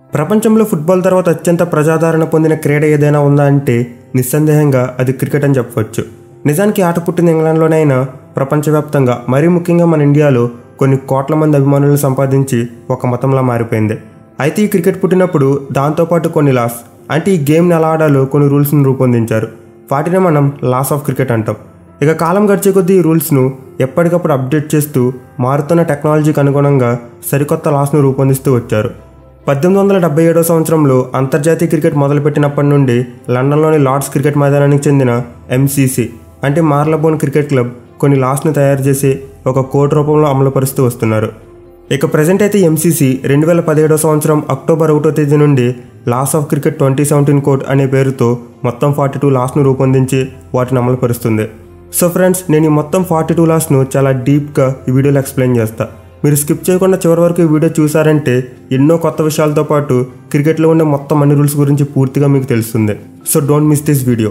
ప్రపంచంలో ఫుట్బాల్ తర్వాత అత్యంత ప్రజాదరణ పొందిన క్రీడ ఏదైనా ఉందా అంటే నిస్సందేహంగా అది క్రికెట్ అని చెప్పవచ్చు నిజానికి ఆట పుట్టిన ఇంగ్లాండ్లోనే అయినా ప్రపంచవ్యాప్తంగా మరీ ముఖ్యంగా మన ఇండియాలో కొన్ని కోట్ల మంది అభిమానులను సంపాదించి ఒక మతంలా మారిపోయింది అయితే ఈ క్రికెట్ పుట్టినప్పుడు దాంతోపాటు కొన్ని లాస్ అంటే ఈ గేమ్ని ఎలా ఆడాలో కొన్ని రూల్స్ని రూపొందించారు వాటినే మనం లాస్ ఆఫ్ క్రికెట్ అంటాం ఇక కాలం గడిచే కొద్దీ ఈ రూల్స్ను ఎప్పటికప్పుడు అప్డేట్ చేస్తూ మారుతున్న టెక్నాలజీకి అనుగుణంగా సరికొత్త లాస్ను రూపొందిస్తూ వచ్చారు పద్దెనిమిది వందల డెబ్బై ఏడో సంవత్సరంలో అంతర్జాతీయ క్రికెట్ మొదలుపెట్టినప్పటి నుండి లండన్లోని లార్డ్స్ క్రికెట్ మైదానానికి చెందిన ఎంసీసీ అంటే మార్లబోన్ క్రికెట్ క్లబ్ కొన్ని లాస్ను తయారు చేసి ఒక కోడ్ రూపంలో అమలుపరుస్తూ వస్తున్నారు ఇక ప్రజెంట్ అయితే ఎంసీసీ రెండు వేల పదిహేడో సంవత్సరం అక్టోబర్ ఒకటో తేదీ నుండి laws of cricket twenty seventeen code అనే పేరుతో మొత్తం ఫార్టీ టూ లాస్ను రూపొందించి వాటిని అమలుపరుస్తుంది సో ఫ్రెండ్స్ నేను ఈ మొత్తం ఫార్టీ టూ లాస్ను చాలా డీప్గా ఈ వీడియోలో ఎక్స్ప్లెయిన్ చేస్తా మీరు స్కిప్ చేయకుండా చివరి వరకు ఈ వీడియో చూసారంటే ఎన్నో కొత్త విషయాలతో పాటు క్రికెట్లో ఉండే మొత్తం అన్ని రూల్స్ గురించి పూర్తిగా మీకు తెలుస్తుంది so don't miss this video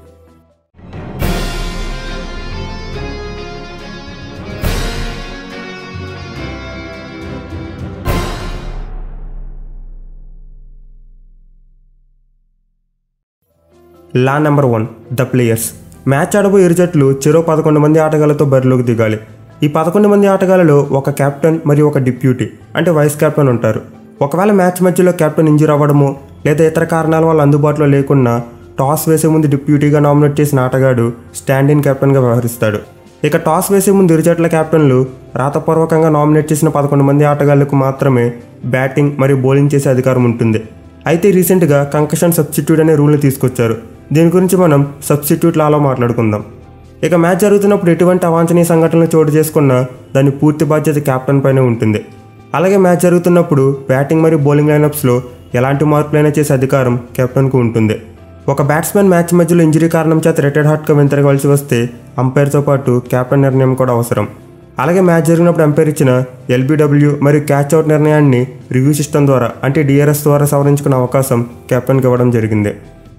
law number one the players match ఆడబోయే ఇరు జట్లు చెరో పదకొండు మంది ఆటగాళ్లతో బరిలోకి దిగాలి ఈ పదకొండు మంది ఆటగాళ్లలో ఒక కెప్టెన్ మరియు ఒక డిప్యూటీ అంటే వైస్ కెప్టెన్ ఉంటారు ఒకవేళ మ్యాచ్ మధ్యలో కెప్టెన్ ఇంజూర్ అవ్వడము లేదా ఇతర కారణాల వల్ల అందుబాటులో లేకున్నా టాస్ వేసే ముందు డిప్యూటీగా నామినేట్ చేసిన ఆటగాడు స్టాండ్ ఇన్ కెప్టెన్గా వ్యవహరిస్తాడు ఇక టాస్ వేసే ముందు ఇరు జట్ల కెప్టెన్లు రాతపూర్వకంగా నామినేట్ చేసిన పదకొండు మంది ఆటగాళ్లకు మాత్రమే బ్యాటింగ్ మరియు బౌలింగ్ చేసే అధికారం ఉంటుంది అయితే రీసెంట్గా కంకషన్ సబ్స్టిట్యూట్ అనే రూల్ని తీసుకొచ్చారు దీని గురించి మనం సబ్స్టిట్యూట్ లాలో మాట్లాడుకుందాం ఇక మ్యాచ్ జరుగుతున్నప్పుడు ఎటువంటి అవాంఛనీయ సంఘటనలు చోటు చేసుకున్నా దాని పూర్తి బాధ్యత కెప్టెన్ పైనే ఉంటుంది అలాగే మ్యాచ్ జరుగుతున్నప్పుడు బ్యాటింగ్ మరియు బౌలింగ్ లైనప్స్లో ఎలాంటి మార్పులైనా చేసే అధికారం కెప్టెన్కు ఉంటుంది ఒక బ్యాట్స్మెన్ మ్యాచ్ మధ్యలో ఇంజరీ కారణం చేత రిటైర్డ్ హార్ట్గా వెంతరగవలసి వస్తే అంపైర్తో పాటు కెప్టెన్ నిర్ణయం కూడా అవసరం అలాగే మ్యాచ్ జరిగినప్పుడు అంపైర్ ఇచ్చిన ఎల్బీడబ్ల్యూ మరియు క్యాచ్ అవుట్ నిర్ణయాన్ని రివ్యూ సిస్టమ్ ద్వారా అంటే డిఆర్ఎస్ ద్వారా సవరించుకునే అవకాశం కెప్టెన్కి ఇవ్వడం జరిగింది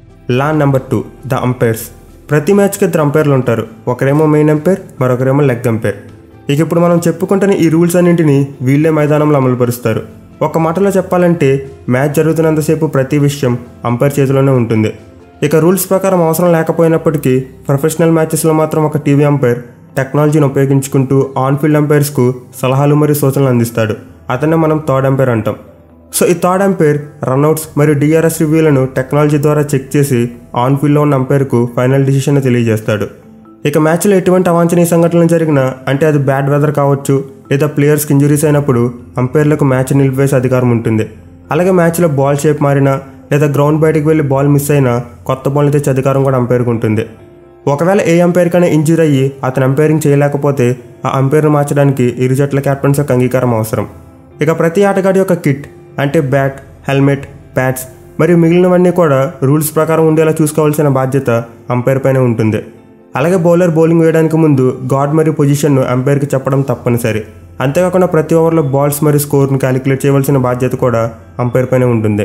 law number two the umpires ప్రతి మ్యాచ్కి ఇద్దరు అంపైర్లు ఉంటారు ఒకరేమో మెయిన్ అంపైర్ మరొకరేమో లెగ్ అంపైర్ ఇక ఇప్పుడు మనం చెప్పుకుంటున్న ఈ రూల్స్ అన్నింటినీ వీళ్ళే మైదానంలో అమలుపరుస్తారు ఒక మాటలో చెప్పాలంటే మ్యాచ్ జరుగుతున్నంతసేపు ప్రతి విషయం అంపైర్ చేతిలోనే ఉంటుంది ఇక రూల్స్ ప్రకారం అవసరం లేకపోయినప్పటికీ ప్రొఫెషనల్ మ్యాచెస్లో మాత్రం ఒక టీవీ అంపైర్ టెక్నాలజీని ఉపయోగించుకుంటూ ఆన్ ఫీల్డ్ అంపైర్స్కు సలహాలు మరియు సూచనలు అందిస్తాడు అతన్నే మనం థర్డ్ అంపైర్ అంటాం సో ఈ థర్డ్ అంపైర్ రన్అట్స్ మరియు డిఆర్ఎస్ రివ్యూలను టెక్నాలజీ ద్వారా చెక్ చేసి ఆన్ ఫీల్డ్లో ఉన్న అంపైర్కు ఫైనల్ డిసిషన్ తెలియజేస్తాడు ఇక మ్యాచ్లో ఎటువంటి అవాంఛనీయ సంఘటనలు జరిగినా అంటే అది బ్యాడ్ వెదర్ కావచ్చు లేదా ప్లేయర్స్కి ఇంజరీస్ అయినప్పుడు అంపైర్లకు మ్యాచ్ నిలిపివేసే అధికారం ఉంటుంది అలాగే మ్యాచ్లో బాల్ షేప్ మారినా లేదా గ్రౌండ్ బయటకు వెళ్ళి బాల్ మిస్ అయినా కొత్త బాల్ని తెచ్చే అధికారం కూడా అంపైర్కి ఉంటుంది ఒకవేళ ఏ అంపైర్ కన్నా ఇంజూర్ అయ్యి అతను అంపైరింగ్ చేయలేకపోతే ఆ అంపైర్ను మార్చడానికి ఇరు జట్ల కెప్టెన్స్ యొక్క అంగీకారం అవసరం ఇక ప్రతి ఆటగాడి యొక్క కిట్ అంటే బ్యాట్ హెల్మెట్ ప్యాడ్స్ మరియు మిగిలినవన్నీ కూడా రూల్స్ ప్రకారం ఉండేలా చూసుకోవాల్సిన బాధ్యత అంపైర్ పైనే ఉంటుంది అలాగే బౌలర్ బౌలింగ్ వేయడానికి ముందు గాడ్ మరియు పొజిషన్ను అంపైర్కి చెప్పడం తప్పనిసరి అంతేకాకుండా ప్రతి ఓవర్లో బాల్స్ మరియు స్కోర్ను క్యాలిక్యులేట్ చేయవలసిన బాధ్యత కూడా అంపైర్ పైనే ఉంటుంది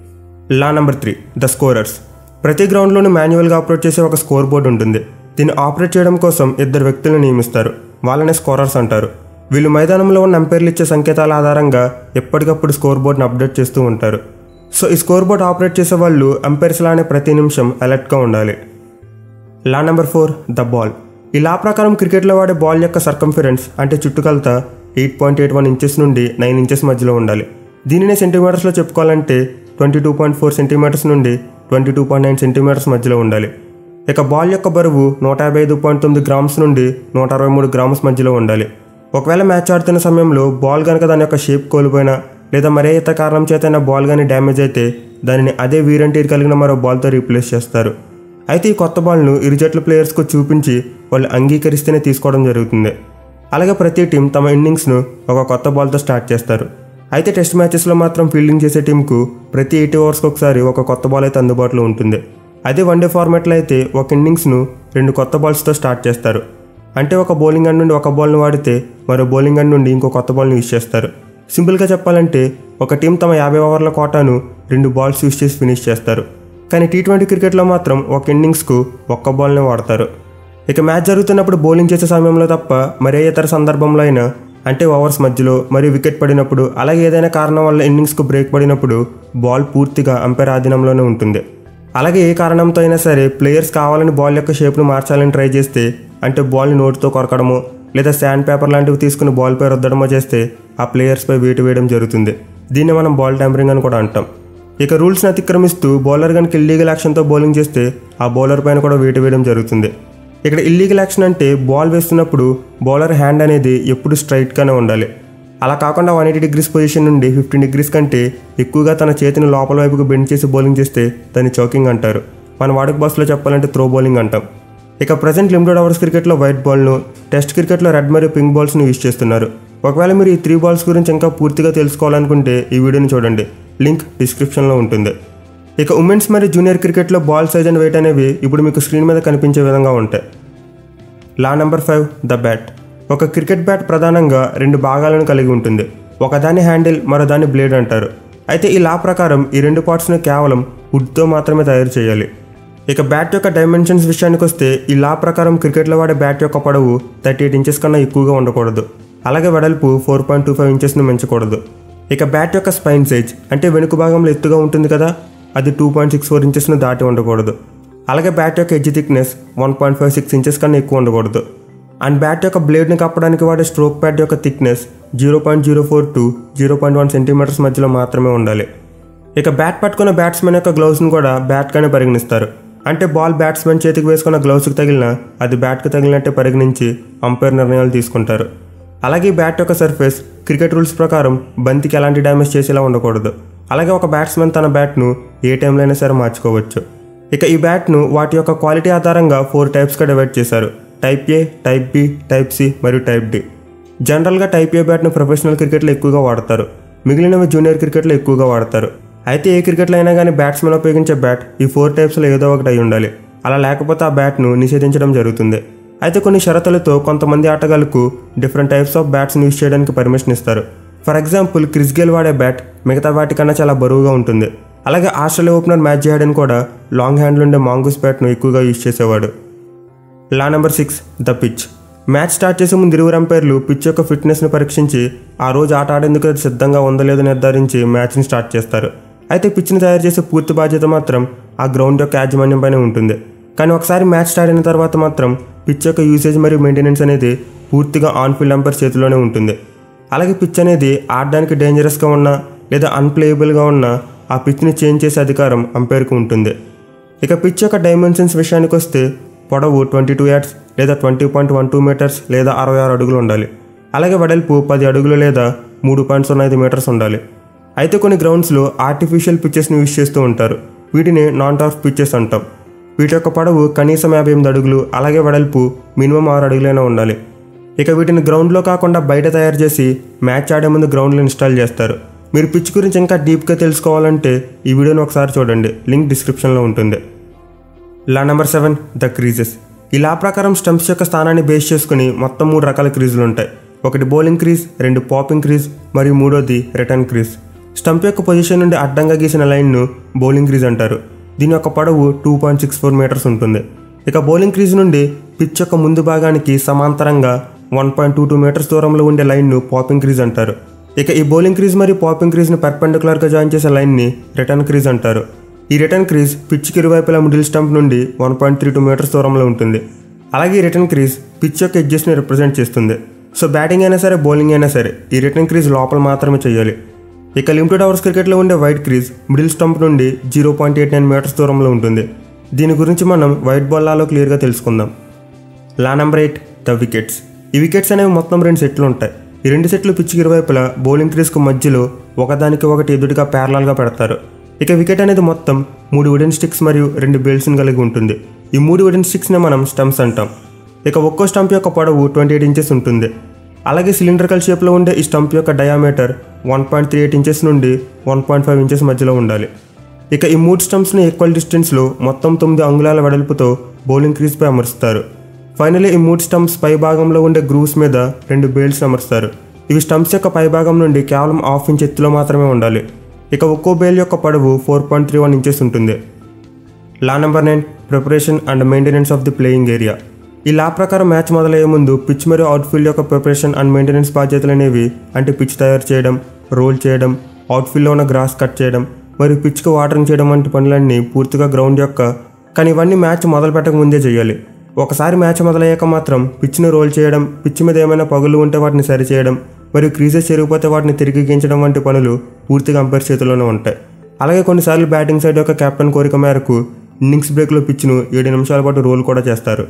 law number three the scorers ప్రతి గ్రౌండ్లోనూ మాన్యువల్గా ఆపరేట్ చేసే ఒక స్కోర్ బోర్డు ఉంటుంది దీన్ని ఆపరేట్ చేయడం కోసం ఇద్దరు వ్యక్తులను నియమిస్తారు వాళ్ళనే స్కోరర్స్ అంటారు వీళ్ళు మైదానంలో ఉన్న అంపైర్లు ఇచ్చే సంకేతాల ఆధారంగా ఎప్పటికప్పుడు స్కోర్ బోర్డును అప్డేట్ చేస్తూ ఉంటారు సో ఈ స్కోర్ బోర్డ్ ఆపరేట్ చేసే వాళ్ళు అంపైర్స్ లానే ప్రతి నిమిషం అలర్ట్గా ఉండాలి law number four the ball ఈ లా ప్రకారం క్రికెట్లో వాడే బాల్ యొక్క సర్కంఫరెన్స్ అంటే చుట్టుకొలత eight point eight one inches నుండి నైన్ ఇంచెస్ మధ్యలో ఉండాలి దీనినే సెంటీమీటర్స్లో చెప్పుకోవాలంటే twenty two point four centimetres నుండి twenty two point nine centimetres మధ్యలో ఉండాలి ఇక బాల్ యొక్క బరువు నూట యాభై ఐదు పాయింట్ తొమ్మిది గ్రామ్స్ నుండి నూట అరవై మూడు గ్రామ్స్ మధ్యలో ఉండాలి ఒకవేళ మ్యాచ్ ఆడుతున్న సమయంలో బాల్ కనుక దాని యొక్క షేప్ కోల్పోయినా లేదా మరే ఇతర కారణం చేతైనా బాల్ కానీ డ్యామేజ్ అయితే దానిని అదే వీరంటీర్ కలిగిన మరో బాల్తో రీప్లేస్ చేస్తారు అయితే ఈ కొత్త బాల్ను ఇరు జట్ల ప్లేయర్స్కు చూపించి వాళ్ళు అంగీకరిస్తేనే తీసుకోవడం జరుగుతుంది అలాగే ప్రతి టీం తమ ఇన్నింగ్స్ను ఒక కొత్త బాల్తో స్టార్ట్ చేస్తారు అయితే టెస్ట్ మ్యాచెస్లో మాత్రం ఫీల్డింగ్ చేసే టీంకు ప్రతి ఎయిటీ ఓవర్స్కి ఒకసారి ఒక కొత్త బాల్ అయితే అందుబాటులో ఉంటుంది అదే వన్డే ఫార్మాట్లో అయితే ఒక ఇన్నింగ్స్ను రెండు కొత్త బాల్స్తో స్టార్ట్ చేస్తారు అంటే ఒక బౌలింగ్ అండ్ నుండి ఒక బాల్ను వాడితే మరో బౌలింగ్ అండ్ నుండి ఇంకో కొత్త బాల్ని యూజ్ చేస్తారు సింపుల్గా చెప్పాలంటే ఒక టీం తమ యాభై ఓవర్ల కోటాను రెండు బాల్స్ యూజ్ చేసి ఫినిష్ చేస్తారు కానీ టీ ట్వంటీ క్రికెట్లో మాత్రం ఒక ఇన్నింగ్స్కు ఒక్క బాల్నే వాడతారు ఇక మ్యాచ్ జరుగుతున్నప్పుడు బౌలింగ్ చేసే సమయంలో తప్ప మరే ఇతర సందర్భంలో అయినా అంటే ఓవర్స్ మధ్యలో మరియు వికెట్ పడినప్పుడు అలాగే ఏదైనా కారణం వల్ల ఇన్నింగ్స్కు బ్రేక్ పడినప్పుడు బాల్ పూర్తిగా అంపైర్ ఆధీనంలోనే ఉంటుంది అలాగే ఏ కారణంతో అయినా సరే ప్లేయర్స్ కావాలని బాల్ యొక్క షేప్ను మార్చాలని ట్రై చేస్తే అంటే బాల్ని నోటితో కొరకడమో లేదా శాండ్ పేపర్ లాంటివి తీసుకుని బాల్ పై రుద్దడమో చేస్తే ఆ ప్లేయర్స్పై వేటు వేయడం జరుగుతుంది దీన్ని మనం బాల్ ట్యాంపరింగ్ అని కూడా అంటాం ఇక రూల్స్ని అతిక్రమిస్తూ బౌలర్ కనుక ఇల్లీగల్ యాక్షన్తో బౌలింగ్ చేస్తే ఆ బౌలర్ పైన కూడా వేటు వేయడం జరుగుతుంది ఇక్కడ ఇల్లీగల్ యాక్షన్ అంటే బాల్ వేస్తున్నప్పుడు బౌలర్ హ్యాండ్ అనేది ఎప్పుడు స్ట్రైట్గానే ఉండాలి అలా కాకుండా వన్ ఎయిటీ డిగ్రీస్ పొజిషన్ నుండి ఫిఫ్టీన్ డిగ్రీస్ కంటే ఎక్కువగా తన చేతిని లోపల వైపుకు బెండ్ చేసి బౌలింగ్ చేస్తే దాన్ని చౌకింగ్ అంటారు మన వాడుక భాషలో చెప్పాలంటే త్రో బౌలింగ్ అంటాం ఇక ప్రజెంట్ లిమిటెడ్ ఓవర్స్ క్రికెట్లో వైట్ బాల్ను టెస్ట్ క్రికెట్లో రెడ్ మరియు పింక్ బాల్స్ను యూజ్ చేస్తున్నారు ఒకవేళ మీరు ఈ త్రీ బాల్స్ గురించి ఇంకా పూర్తిగా తెలుసుకోవాలనుకుంటే ఈ వీడియోని చూడండి లింక్ డిస్క్రిప్షన్లో ఉంటుంది ఇక ఉమెన్స్ మరియు జూనియర్ క్రికెట్లో బాల్ సైజ్ అండ్ వెయిట్ అనేవి ఇప్పుడు మీకు స్క్రీన్ మీద కనిపించే విధంగా ఉంటాయి law number five the bat ఒక క్రికెట్ బ్యాట్ ప్రధానంగా రెండు భాగాలను కలిగి ఉంటుంది ఒకదాని హ్యాండిల్ మరో దాని బ్లేడ్ అంటారు అయితే ఈ లా ప్రకారం ఈ రెండు పార్ట్స్ను కేవలం వుడ్తో మాత్రమే తయారు చేయాలి ఇక బ్యాట్ యొక్క డైమెన్షన్స్ విషయానికి వస్తే ఈ లా ప్రకారం క్రికెట్లో వాడే బ్యాట్ యొక్క పొడవు థర్టీ ఎయిట్ ఇంచెస్ కన్నా ఎక్కువగా ఉండకూడదు అలాగే వెడల్పు ఫోర్ పాయింట్ టూ ఫైవ్ ఇంచెస్ను మించకూడదు ఇక బ్యాట్ యొక్క స్పైన్ సైజ్ అంటే వెనుక భాగంలో ఎత్తుగా ఉంటుంది కదా అది టూ పాయింట్ సిక్స్ ఫోర్ ఇంచెస్ను దాటి ఉండకూడదు అలాగే బ్యాట్ యొక్క edge thickness one point five six inches కన్నా ఎక్కువ ఉండకూడదు అండ్ బ్యాట్ యొక్క బ్లేడ్ని కప్పడానికి వాడే స్ట్రోక్ ప్యాడ్ యొక్క thickness zero point zero four to zero point one centimetres మధ్యలో మాత్రమే ఉండాలి ఇక బ్యాట్ పట్టుకున్న బ్యాట్స్మెన్ యొక్క గ్లౌస్ని కూడా బ్యాట్గానే పరిగణిస్తారు అంటే బాల్ బ్యాట్స్మెన్ చేతికి వేసుకున్న గ్లౌస్కి తగిలినా అది బ్యాట్కి తగిలినట్టే పరిగణించి అంపైర్ నిర్ణయాలు తీసుకుంటారు అలాగే ఈ బ్యాట్ యొక్క సర్ఫేస్ క్రికెట్ రూల్స్ ప్రకారం బంతికి ఎలాంటి డ్యామేజ్ చేసేలా ఉండకూడదు అలాగే ఒక బ్యాట్స్మెన్ తన బ్యాట్ను ఏ టైంలో అయినా సరే మార్చుకోవచ్చు ఇక ఈ బ్యాట్ను వాటి యొక్క క్వాలిటీ ఆధారంగా ఫోర్ టైప్స్గా డివైడ్ చేశారు type A type B type C మరియు టైప్ డి జనరల్గా టైప్ ఏ బ్యాట్ను ప్రొఫెషనల్ క్రికెట్లో ఎక్కువగా వాడతారు మిగిలినవి జూనియర్ క్రికెట్లో ఎక్కువగా వాడతారు అయితే ఏ క్రికెట్లో అయినా కానీ బ్యాట్స్మెన్ ఉపయోగించే బ్యాట్ ఈ ఫోర్ టైప్స్లో ఏదో ఒకటి అయి ఉండాలి అలా లేకపోతే ఆ బ్యాట్ను నిషేధించడం జరుగుతుంది అయితే కొన్ని షరతులతో కొంతమంది ఆటగాళ్లకు డిఫరెంట్ టైప్స్ ఆఫ్ బ్యాట్స్ని యూజ్ చేయడానికి పర్మిషన్ ఇస్తారు ఫర్ ఎగ్జాంపుల్ క్రిస్ గేల్ వాడే బ్యాట్ మిగతా వాటికన్నా చాలా బరువుగా ఉంటుంది అలాగే ఆస్ట్రేలియా ఓపెనర్ మ్యాచ్ చేయడం కూడా లాంగ్ హ్యాండ్లు ఉండే మాంగూస్ బ్యాట్ను ఎక్కువగా యూజ్ చేసేవాడు law number six the pitch match start చేసే ముందు ఇరువురు అంపైర్లు పిచ్ యొక్క ఫిట్నెస్ను పరీక్షించి ఆ రోజు ఆట ఆడేందుకు అది సిద్ధంగా ఉందో లేదో నిర్ధారించి మ్యాచ్ని స్టార్ట్ చేస్తారు అయితే పిచ్ని తయారు చేసే పూర్తి బాధ్యత మాత్రం ఆ గ్రౌండ్ యొక్క యాజమాన్యం పైన ఉంటుంది కానీ ఒకసారి మ్యాచ్ స్టార్ట్ అయిన తర్వాత మాత్రం పిచ్ యొక్క యూసేజ్ మరియు మెయింటెనెన్స్ అనేది పూర్తిగా ఆన్ ఫీల్డ్ అంపైర్ చేతిలోనే ఉంటుంది అలాగే పిచ్ అనేది ఆడడానికి డేంజరస్గా ఉన్నా లేదా అన్ప్లేయబుల్గా ఉన్నా ఆ పిచ్ని చేంజ్ చేసే అధికారం అంపైర్కి ఉంటుంది ఇక పిచ్ యొక్క డైమెన్షన్స్ విషయానికి వస్తే పొడవు ట్వంటీ టూ యార్డ్స్ లేదా twenty point one two metres లేదా అరవై ఆరు అడుగులు ఉండాలి అలాగే వెడల్పు పది అడుగులు లేదా మూడు పాయింట్ సున్నా ఐదు మీటర్స్ ఉండాలి అయితే కొన్ని గ్రౌండ్స్లో ఆర్టిఫిషియల్ పిచ్చెస్ని యూజ్ చేస్తూ ఉంటారు వీటిని నాన్ టాప్ పిచ్చెస్ అంటాం వీటి యొక్క పొడవు కనీసం యాభై ఎనిమిది అడుగులు అలాగే వెడల్పు మినిమం ఆరు అడుగులైనా ఉండాలి ఇక వీటిని గ్రౌండ్లో కాకుండా బయట తయారు చేసి మ్యాచ్ ఆడే ముందు గ్రౌండ్లో ఇన్స్టాల్ చేస్తారు మీరు పిచ్ గురించి ఇంకా డీప్గా తెలుసుకోవాలంటే ఈ వీడియోని ఒకసారి చూడండి లింక్ డిస్క్రిప్షన్లో ఉంటుంది law number seven the creases ఈ లా ప్రకారం స్టంప్స్ యొక్క స్థానాన్ని బేస్ చేసుకుని మొత్తం మూడు రకాల క్రీజులు ఉంటాయి ఒకటి బౌలింగ్ క్రీజ్ రెండు పాపింగ్ క్రీజ్ మరియు మూడోది రిటర్న్ క్రీజ్ స్టంప్ యొక్క పొజిషన్ నుండి అడ్డంగా గీసిన లైన్ను బౌలింగ్ క్రీజ్ అంటారు దీని యొక్క పొడవు two point six four metres ఉంటుంది ఇక బౌలింగ్ క్రీజ్ నుండి పిచ్ యొక్క ముందు భాగానికి సమాంతరంగా one point two two metres దూరంలో ఉండే లైన్ను పాపింగ్ క్రీజ్ అంటారు ఇక ఈ బౌలింగ్ క్రీజ్ మరియు పాపింగ్ క్రీజ్ను పర్పెండికులర్గా జాయిన్ చేసే లైన్ని రిటర్న్ క్రీజ్ అంటారు ఈ రిటర్న్ క్రీజ్ పిచ్కి ఇరువైపులా మిడిల్ స్టంప్ నుండి one point three two metres దూరంలో ఉంటుంది అలాగే ఈ రిటర్న్ క్రీజ్ పిచ్ యొక్క ఎడ్జెస్ని రిప్రజెంట్ చేస్తుంది సో బ్యాటింగ్ అయినా సరే బౌలింగ్ అయినా సరే ఈ రిటర్న్ క్రీజ్ లోపల మాత్రమే చేయాలి ఇక లిమిటెడ్ ఓవర్స్ క్రికెట్లో ఉండే వైట్ క్రీజ్ మిడిల్ స్టంప్ నుండి zero point eight nine metres దూరంలో ఉంటుంది దీని గురించి మనం వైట్ బాల్ లాలో క్లియర్గా తెలుసుకుందాం law number eight the wickets ఈ వికెట్స్ అనేవి మొత్తం రెండు సెట్లు ఉంటాయి ఈ రెండు సెట్లు పిచ్చికి ఇరువైపులా బౌలింగ్ క్రీజ్కు మధ్యలో ఒకదానికి ఒకటి ఎదుటిగా ప్యారలాల్గా పెడతారు ఇక వికెట్ అనేది మొత్తం మూడు వుడెన్ స్టిక్స్ మరియు రెండు బేల్స్ని కలిగి ఉంటుంది ఈ మూడు వుడెన్ స్టిక్స్ని మనం స్టంప్స్ అంటాం ఇక ఒక్కో స్టంప్ యొక్క పొడవు ట్వంటీ ఎయిట్ ఇంచెస్ ఉంటుంది అలాగే సిలిండ్రికల్ షేప్లో ఉండే ఈ స్టంప్ యొక్క diameter one point three eight inches నుండి వన్ పాయింట్ ఫైవ్ ఇంచెస్ మధ్యలో ఉండాలి ఇక ఈ మూడు స్టంప్స్ని ఈక్వల్ డిస్టెన్స్లో మొత్తం తొమ్మిది అంగుళాల వెడల్పుతో బౌలింగ్ క్రీజ్పై అమరుస్తారు ఫైనలీ ఈ మూడు స్టంప్స్ పై భాగంలో ఉండే గ్రూవ్స్ మీద రెండు బేల్స్ అమరుస్తారు ఇవి స్టంప్స్ యొక్క పై భాగం నుండి కేవలం హాఫ్ ఇంచ్ ఎత్తులో మాత్రమే ఉండాలి ఇక ఒక్కో బేల్ యొక్క పొడవు four point three one inches ఉంటుంది law number nine preparation and maintenance of the playing area ఈ లా ప్రకారం మ్యాచ్ మొదలయ్యే ముందు పిచ్ మరియు అవుట్ఫీల్డ్ యొక్క ప్రిపరేషన్ అండ్ మెయింటెనెన్స్ బాధ్యతలు అనేవి అంటే పిచ్ తయారు చేయడం రోల్ చేయడం అవుట్ఫీల్డ్లో ఉన్న గ్రాస్ కట్ చేయడం మరియు పిచ్కి వాటరింగ్ చేయడం వంటి పనులన్నీ పూర్తిగా గ్రౌండ్ యొక్క కానీ ఇవన్నీ మ్యాచ్ మొదలు పెట్టక ముందే చేయాలి ఒకసారి మ్యాచ్ మొదలయ్యాక మాత్రం పిచ్ని రోల్ చేయడం పిచ్ మీద ఏమైనా పగులు ఉంటే వాటిని సరిచేయడం మరియు క్రీజెస్ చెరిగిపోతే వాటిని తిరిగి గీంచడం వంటి పనులు పూర్తిగా అంపైర్ చేతిలోనే ఉంటాయి అలాగే కొన్నిసార్లు బ్యాటింగ్ సైడ్ యొక్క కెప్టెన్ కోరిక మేరకు ఇన్నింగ్స్ బ్రేక్లో పిచ్ను ఏడు నిమిషాల పాటు రోల్ కూడా చేస్తారు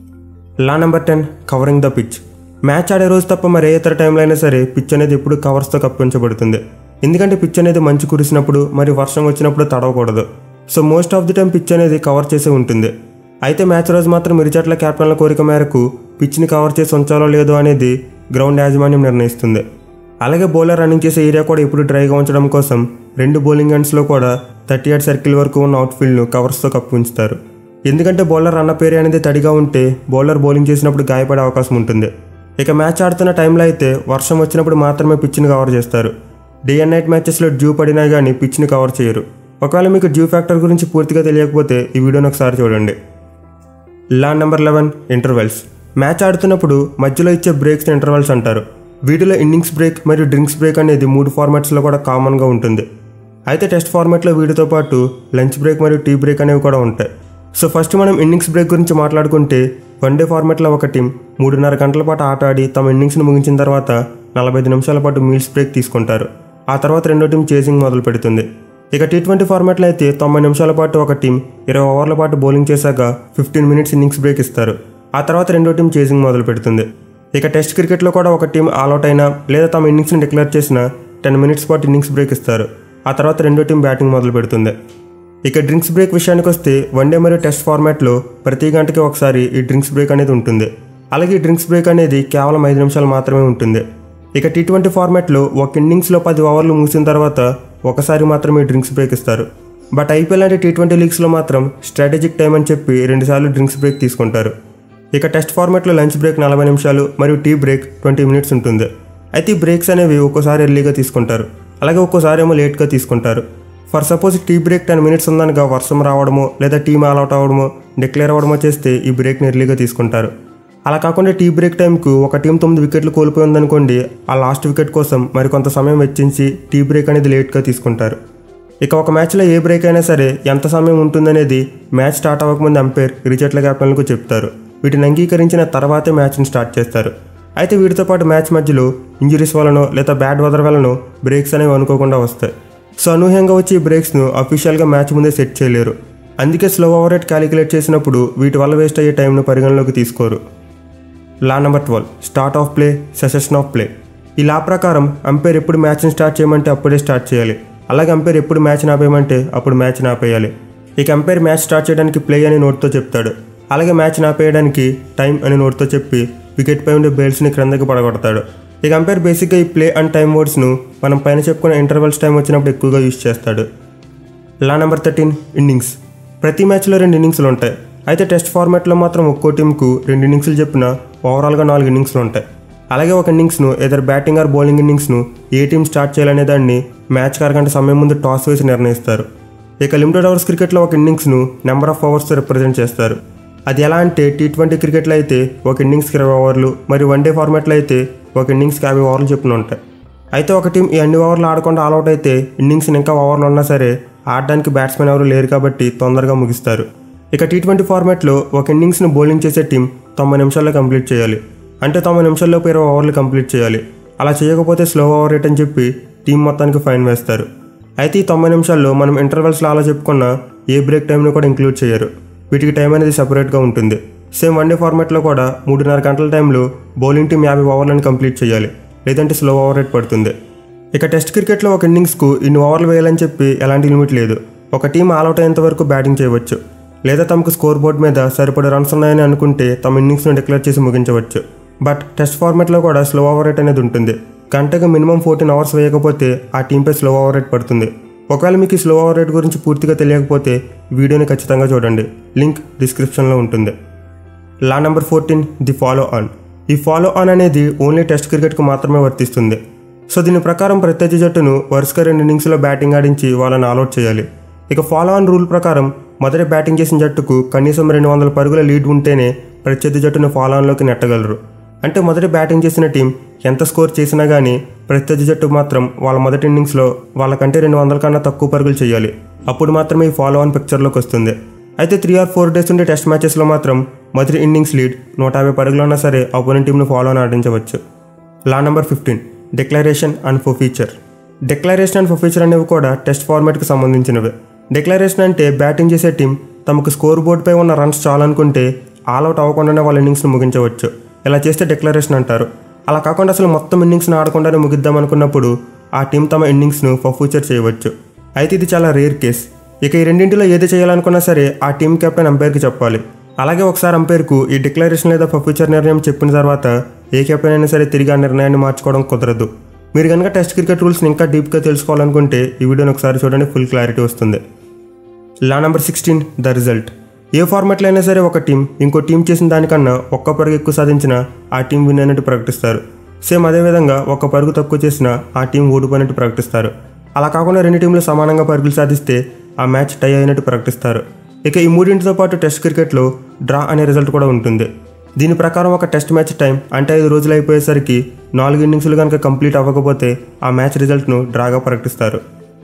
law number ten covering the pitch match ఆడే రోజు తప్ప మరి ఏ ఇతర టైంలో అయినా సరే పిచ్ అనేది ఎప్పుడు కవర్స్తో కప్పించబడుతుంది ఎందుకంటే పిచ్ అనేది మంచు కురిసినప్పుడు మరి వర్షం వచ్చినప్పుడు తడవకూడదు so most of the time pitch అనేది కవర్ చేసే ఉంటుంది అయితే మ్యాచ్ రోజు మాత్రం ఇరుజట్ల కెప్టెన్ల కోరిక మేరకు పిచ్ని కవర్ చేసి ఉంచాలో లేదో అనేది గ్రౌండ్ యాజమాన్యం నిర్ణయిస్తుంది అలాగే బౌలర్ రన్నింగ్ చేసే ఏరియా కూడా ఇప్పుడు డ్రైగా ఉంచడం కోసం రెండు బౌలింగ్ ఎండ్స్లో కూడా థర్టీ ఎయిట్ సర్కిల్ వరకు ఉన్న అవుట్ఫీల్డ్ను కవర్స్తో కప్పి ఉంచుతారు ఎందుకంటే బౌలర్ రన్ అప్ ఏరియా అనేది తడిగా ఉంటే బౌలర్ బౌలింగ్ చేసినప్పుడు గాయపడే అవకాశం ఉంటుంది ఇక మ్యాచ్ ఆడుతున్న టైంలో అయితే వర్షం వచ్చినప్పుడు మాత్రమే పిచ్ని కవర్ చేస్తారు డే అండ్ నైట్ మ్యాచెస్లో డ్యూ పడినా కానీ పిచ్ని కవర్ చేయరు ఒకవేళ మీకు డ్యూ ఫ్యాక్టర్ గురించి పూర్తిగా తెలియకపోతే ఈ వీడియోని ఒకసారి చూడండి law number eleven intervals match ఆడుతున్నప్పుడు మధ్యలో ఇచ్చే బ్రేక్స్ ఇంటర్వెల్స్ అంటారు వీటిలో ఇన్నింగ్స్ బ్రేక్ మరియు డ్రింక్స్ బ్రేక్ అనేది మూడు ఫార్మాట్స్లో కూడా కామన్గా ఉంటుంది అయితే టెస్ట్ ఫార్మాట్లో వీటితో పాటు లంచ్ బ్రేక్ మరియు టీ బ్రేక్ అనేవి కూడా ఉంటాయి సో ఫస్ట్ మనం ఇన్నింగ్స్ బ్రేక్ గురించి మాట్లాడుకుంటే వన్డే ఫార్మాట్లో ఒక టీం మూడున్నర గంటల పాటు ఆట ఆడి తమ ఇన్నింగ్స్ను ముగించిన తర్వాత నలభై ఐదు నిమిషాల పాటు మీల్స్ బ్రేక్ తీసుకుంటారు ఆ తర్వాత రెండో టీం చేసింగ్ మొదలు పెడుతుంది ఇక టీ ట్వంటీ ఫార్మాట్లో అయితే తొంభై నిమిషాల పాటు ఒక టీం ఇరవై ఓవర్ల పాటు బౌలింగ్ చేశాక ఫిఫ్టీన్ మినిట్స్ ఇన్నింగ్స్ బ్రేక్ ఇస్తారు ఆ తర్వాత రెండో టీం చేసింగ్ మొదలు పెడుతుంది ఇక టెస్ట్ క్రికెట్లో కూడా ఒక టీం ఆల్అౌట్ అయినా లేదా తమ ఇన్నింగ్స్ని డిక్లేర్ చేసిన టెన్ మినిట్స్ పాటు ఇన్నింగ్స్ బ్రేక్ ఇస్తారు ఆ తర్వాత రెండో టీం బ్యాటింగ్ మొదలు పెడుతుంది ఇక డ్రింక్స్ బ్రేక్ విషయానికి వస్తే వన్డే మరియు టెస్ట్ ఫార్మాట్లో ప్రతి గంటకి ఒకసారి ఈ డ్రింక్స్ బ్రేక్ అనేది ఉంటుంది అలాగే ఈ డ్రింక్స్ బ్రేక్ అనేది కేవలం ఐదు నిమిషాలు మాత్రమే ఉంటుంది ఇక టీ ట్వంటీ ఫార్మాట్లో ఒక ఇన్నింగ్స్లో పది ఓవర్లు ముగిసిన తర్వాత ఒకసారి మాత్రమే డ్రింక్స్ బ్రేక్ ఇస్తారు బట్ ఐపీఎల్ లాంటి టీ ట్వంటీ లీగ్స్లో మాత్రం స్ట్రాటజిక్ టైం అని చెప్పి రెండుసార్లు డ్రింక్స్ బ్రేక్ తీసుకుంటారు ఇక టెస్ట్ ఫార్మాట్లో లంచ్ బ్రేక్ నలభై నిమిషాలు మరియు టీ బ్రేక్ ట్వంటీ మినిట్స్ ఉంటుంది అయితే ఈ బ్రేక్స్ అనేవి ఒక్కోసారి ఎర్లీగా తీసుకుంటారు అలాగే ఒక్కోసారి ఏమో లేట్గా తీసుకుంటారు for suppose tea break ten minutes ఉందనగా వర్షం రావడమో లేదా టీమ్ ఆల్అౌట్ అవ్వడమో డిక్లేర్ అవ్వడమో చేస్తే ఈ బ్రేక్ని ఎర్లీగా తీసుకుంటారు అలా కాకుండా టీ బ్రేక్ టైంకు ఒక టీం తొమ్మిది వికెట్లు కోల్పోయి ఉందనుకోండి ఆ లాస్ట్ వికెట్ కోసం మరికొంత సమయం వెచ్చించి టీ బ్రేక్ అనేది లేట్గా తీసుకుంటారు ఇక ఒక మ్యాచ్లో ఏ బ్రేక్ అయినా సరే ఎంత సమయం ఉంటుందనేది మ్యాచ్ స్టార్ట్ అవ్వకముందు అంపైర్ ఇరుచట్ల క్యాప్టెన్లకు చెప్తారు వీటిని అంగీకరించిన తర్వాతే మ్యాచ్ని స్టార్ట్ చేస్తారు అయితే వీటితో పాటు మ్యాచ్ మధ్యలో ఇంజరీస్ వలనో లేదా బ్యాడ్ వెదర్ వలనో బ్రేక్స్ అనేవి అనుకోకుండా వస్తాయి సో అనూహ్యంగా వచ్చి ఈ బ్రేక్స్ను అఫీషియల్గా మ్యాచ్ ముందే సెట్ చేయలేరు అందుకే స్లో ఓవర్ రేట్ క్యాలిక్యులేట్ చేసినప్పుడు వీటి వల్ల వేస్ట్ అయ్యే టైంను పరిగణలోకి తీసుకోరు law number twelve start of play session of play ఈ లా ప్రకారం అంపైర్ ఎప్పుడు మ్యాచ్ని స్టార్ట్ చేయమంటే అప్పుడే స్టార్ట్ చేయాలి అలాగే అంపైర్ ఎప్పుడు మ్యాచ్ని ఆపేయమంటే అప్పుడు మ్యాచ్ని ఆపేయాలి ఇక అంపైర్ మ్యాచ్ స్టార్ట్ చేయడానికి ప్లే అని నోట్తో చెప్తాడు అలాగే మ్యాచ్ని ఆపేయడానికి టైం అని నోట్తో చెప్పి వికెట్ పై ఉండే బెల్ట్స్ని క్రిందకి పడగొడతాడు ఇక అంపైర్ బేసిక్గా ఈ ప్లే అండ్ టైం వర్డ్స్ను మనం పైన చెప్పుకున్న ఇంటర్వెల్స్ టైం వచ్చినప్పుడు ఎక్కువగా యూజ్ చేస్తాడు లా నెంబర్ థర్టీన్ ఇన్నింగ్స్ ప్రతి మ్యాచ్లో రెండు ఇన్నింగ్స్లు ఉంటాయి అయితే టెస్ట్ ఫార్మాట్లో మాత్రం ఒక్కో టీంకు రెండు ఇన్నింగ్స్లు చెప్పిన ఓవరాల్గా నాలుగు ఇన్నింగ్స్లు ఉంటాయి అలాగే ఒక ఇన్నింగ్స్ను ఎదర్ బ్యాటింగ్ ఆర్ బౌలింగ్ ఇన్నింగ్స్ను ఏ టీం స్టార్ట్ చేయాలనే దాన్ని మ్యాచ్ అరగంట సమయం ముందు టాస్ వేసి నిర్ణయిస్తారు ఇక లిమిటెడ్ ఓవర్స్ క్రికెట్లో ఒక ఇన్నింగ్స్ను నెంబర్ ఆఫ్ ఓవర్స్తో రిప్రజెంట్ చేస్తారు అది ఎలా అంటే టీ ట్వంటీ క్రికెట్లో అయితే ఒక ఇన్నింగ్స్కి ఇరవై ఓవర్లు మరియు వన్డే ఫార్మాట్లో అయితే ఒక ఇన్నింగ్స్కి యాభై ఓవర్లు చెప్పిన ఉంటాయి అయితే ఒక టీం ఈ అన్ని ఓవర్లు ఆడకుండా ఆల్అౌట్ అయితే ఇన్నింగ్స్ ఇంకా ఓవర్లు ఉన్నా సరే ఆడడానికి బ్యాట్స్మెన్ ఎవరు లేరు కాబట్టి తొందరగా ముగిస్తారు ఇక టీ ట్వంటీ ఫార్మాట్లో ఒక ఇన్నింగ్స్ను బౌలింగ్ చేసే టీం తొంభై నిమిషాల్లో కంప్లీట్ చేయాలి అంటే తొంభై నిమిషాల్లోపు ఇరవై ఓవర్లు కంప్లీట్ చేయాలి అలా చేయకపోతే స్లో ఓవర్ రేట్ అని చెప్పి టీం మొత్తానికి ఫైన్ వేస్తారు అయితే ఈ తొంభై నిమిషాల్లో మనం ఇంటర్వెల్స్లో అలా చెప్పుకున్న ఏ బ్రేక్ టైంని కూడా ఇంక్లూడ్ చేయరు వీటికి టైం అనేది సపరేట్గా ఉంటుంది సేమ్ వన్డే ఫార్మాట్లో కూడా మూడున్నర గంటల టైంలో బౌలింగ్ టీం యాభై ఓవర్లను కంప్లీట్ చేయాలి లేదంటే స్లో ఓవర్ రేట్ పడుతుంది ఇక టెస్ట్ క్రికెట్లో ఒక ఇన్నింగ్స్కు ఇన్ని ఓవర్లు వేయాలని చెప్పి ఎలాంటి లిమిట్ లేదు ఒక టీం ఆల్అౌట్ అయ్యేంత వరకు బ్యాటింగ్ చేయవచ్చు లేదా తమకు స్కోర్ బోర్డ్ మీద సరిపడే రన్స్ ఉన్నాయని అనుకుంటే తమ ఇన్నింగ్స్ను డిక్లేర్ చేసి ముగించవచ్చు బట్ టెస్ట్ ఫార్మాట్లో కూడా స్లో ఓవర్ రేట్ అనేది ఉంటుంది గంటకు మినిమం ఫోర్టీన్ అవర్స్ వేయకపోతే ఆ టీంపై స్లో ఓవర్ రేట్ పడుతుంది ఒకవేళ మీకు ఈ స్లో ఓవర్ రేట్ గురించి పూర్తిగా తెలియకపోతే వీడియోని ఖచ్చితంగా చూడండి లింక్ డిస్క్రిప్షన్లో ఉంటుంది law number fourteen the follow on ఈ ఫాలో ఆన్ అనేది ఓన్లీ టెస్ట్ క్రికెట్కు మాత్రమే వర్తిస్తుంది సో దీని ప్రకారం ప్రత్యర్థి జట్టును వరుసగా రెండు ఇన్నింగ్స్లో బ్యాటింగ్ ఆడించి వాళ్ళని ఆల్అౌట్ చేయాలి ఇక ఫాలో ఆన్ రూల్ ప్రకారం మొదటి బ్యాటింగ్ చేసిన జట్టుకు కనీసం రెండు వందల పరుగుల లీడ్ ఉంటేనే ప్రత్యర్థి జట్టును ఫాలో ఆన్లోకి నెట్టగలరు అంటే మొదటి బ్యాటింగ్ చేసిన టీం ఎంత స్కోర్ చేసినా కానీ ప్రత్యర్థి జట్టు మాత్రం వాళ్ళ మొదటి ఇన్నింగ్స్లో వాళ్ళకంటే రెండు వందల కన్నా తక్కువ పరుగులు చేయాలి అప్పుడు మాత్రమే ఈ ఫాలో ఆన్ పిక్చర్లోకి వస్తుంది అయితే త్రీ ఆర్ ఫోర్ డేస్ ఉండే టెస్ట్ మ్యాచెస్లో మాత్రం మొదటి ఇన్నింగ్స్ లీడ్ నూట యాభై పరుగులు ఉన్నా సరే అపోనెంట్ టీంను ఫాలో ఆన్ ఆడించవచ్చు law number fifteen declaration and forfeiture declaration and forfeiture అనేవి కూడా టెస్ట్ ఫార్మాట్కి సంబంధించినవి డిక్లరేషన్ అంటే బ్యాటింగ్ చేసే టీం తమకు స్కోర్ బోర్డుపై ఉన్న రన్స్ చాలనుకుంటే ఆల్అవుట్ అవ్వకుండానే వాళ్ళ ఇన్నింగ్స్ను ముగించవచ్చు ఇలా చేస్తే డిక్లరేషన్ అంటారు అలా కాకుండా అసలు మొత్తం ఇన్నింగ్స్ని ఆడకుండానే ముగిద్దాం అనుకున్నప్పుడు ఆ టీం తమ ఇన్నింగ్స్ను ఫఫ్యూచర్ చేయవచ్చు అయితే ఇది చాలా రేర్ కేస్ ఇక ఈ రెండింటిలో ఏది చేయాలనుకున్నా సరే ఆ టీం కెప్టెన్ అంపైర్కి చెప్పాలి అలాగే ఒకసారి అంపైర్కు ఈ డిక్లరేషన్ లేదా ఫఫ్యూచర్ నిర్ణయం చెప్పిన తర్వాత ఏ కెప్టెన్ అయినా సరే తిరిగి ఆ నిర్ణయాన్ని మార్చుకోవడం కుదరదు మీరు కనుక టెస్ట్ క్రికెట్ రూల్స్ని ఇంకా డీప్గా తెలుసుకోవాలనుకుంటే ఈ వీడియోని ఒకసారి చూడండి ఫుల్ క్లారిటీ వస్తుంది law number sixteen the result ఏ ఫార్మాట్లో అయినా సరే ఒక టీం ఇంకో టీం చేసిన దానికన్నా ఒక్క పరుగు ఎక్కువ సాధించిన ఆ టీం విన్ అయినట్టు ప్రకటిస్తారు సేమ్ అదేవిధంగా ఒక్క పరుగు తక్కువ చేసిన ఆ టీం ఓడిపోయినట్టు ప్రకటిస్తారు అలా కాకుండా రెండు టీంలు సమానంగా పరుగులు సాధిస్తే ఆ మ్యాచ్ టై అయినట్టు ప్రకటిస్తారు ఇక ఈ మూడింటితో పాటు టెస్ట్ క్రికెట్లో డ్రా అనే రిజల్ట్ కూడా ఉంటుంది దీని ప్రకారం ఒక టెస్ట్ మ్యాచ్ టైం అంటే ఐదు రోజులు అయిపోయేసరికి నాలుగు ఇన్నింగ్స్లు కనుక కంప్లీట్ అవ్వకపోతే ఆ మ్యాచ్ రిజల్ట్ను డ్రాగా ప్రకటిస్తారు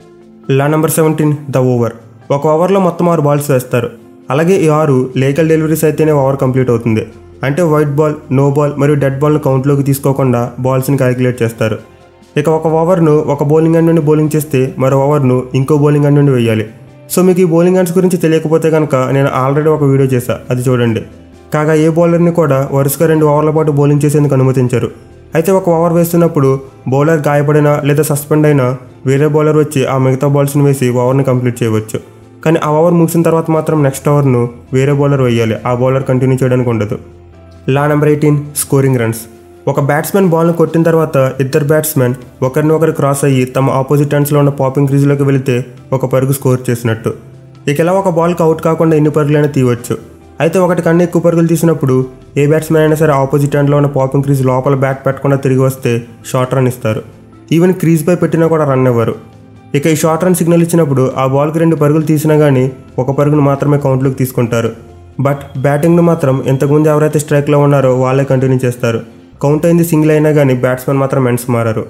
law number seventeen the over ఒక ఓవర్లో మొత్తం ఆరు బాల్స్ వేస్తారు అలాగే ఈ ఆరు లేకల్ డెలివరీస్ అయితేనే ఓవర్ కంప్లీట్ అవుతుంది అంటే వైట్ బాల్ నో బాల్ మరియు డెడ్ బాల్ను కౌంట్లోకి తీసుకోకుండా బాల్స్ని క్యాలిక్యులేట్ చేస్తారు ఇక ఒక ఓవర్ను ఒక బౌలింగ్ ఎండ్ నుండి బౌలింగ్ చేస్తే మరో ఓవర్ను ఇంకో బౌలింగ్ ఎండ్ నుండి వేయాలి సో మీకు ఈ బౌలింగ్ ఎండ్స్ గురించి తెలియకపోతే కనుక నేను ఆల్రెడీ ఒక వీడియో చేశా అది చూడండి కాగా ఏ బౌలర్ని కూడా వరుసగా రెండు ఓవర్ల పాటు బౌలింగ్ చేసేందుకు అనుమతించరు అయితే ఒక ఓవర్ వేస్తున్నప్పుడు బౌలర్ గాయపడినా లేదా సస్పెండ్ అయినా వేరే బౌలర్ వచ్చి ఆ మిగతా బాల్స్ని వేసి ఓవర్ని కంప్లీట్ చేయవచ్చు కానీ ఆ ఓవర్ ముగిసిన తర్వాత మాత్రం నెక్స్ట్ ఓవర్ను వేరే బౌలర్ వేయాలి ఆ బౌలర్ కంటిన్యూ చేయడానికి ఉండదు law number eighteen scoring runs ఒక బ్యాట్స్మెన్ బాల్ను కొట్టిన తర్వాత ఇద్దరు బ్యాట్స్మెన్ ఒకరిని ఒకరు క్రాస్ అయ్యి తమ ఆపోజిట్ హ్యాండ్స్లో ఉన్న పాపింగ్ క్రీజ్లోకి వెళితే ఒక పరుగు స్కోర్ చేసినట్టు ఇక ఇలా ఒక బాల్కి అవుట్ కాకుండా ఎన్ని పరుగులైనా తీయవచ్చు అయితే ఒకటి కన్నా ఎక్కువ పరుగులు తీసినప్పుడు ఏ బ్యాట్స్మెన్ అయినా సరే ఆపోజిట్ హ్యాండ్లో ఉన్న పాపింగ్ క్రీజ్ లోపల బ్యాట్ పెట్టకుండా తిరిగి వస్తే షార్ట్ రన్ ఇస్తారు ఈవెన్ క్రీజ్పై పెట్టినా కూడా రన్ ఇవ్వరు ఇక ఈ షార్ట్ రన్ సిగ్నల్ ఇచ్చినప్పుడు ఆ బాల్కి రెండు పరుగులు తీసినా కానీ ఒక పరుగును మాత్రమే కౌంట్లోకి తీసుకుంటారు బట్ బ్యాటింగ్ను మాత్రం ఇంతకుముందు ఎవరైతే స్ట్రైక్లో ఉన్నారో వాళ్ళే కంటిన్యూ చేస్తారు కౌంట్ అయింది సింగిల్ అయినా కానీ బ్యాట్స్మెన్ మాత్రం ఎండ్స్ మారారు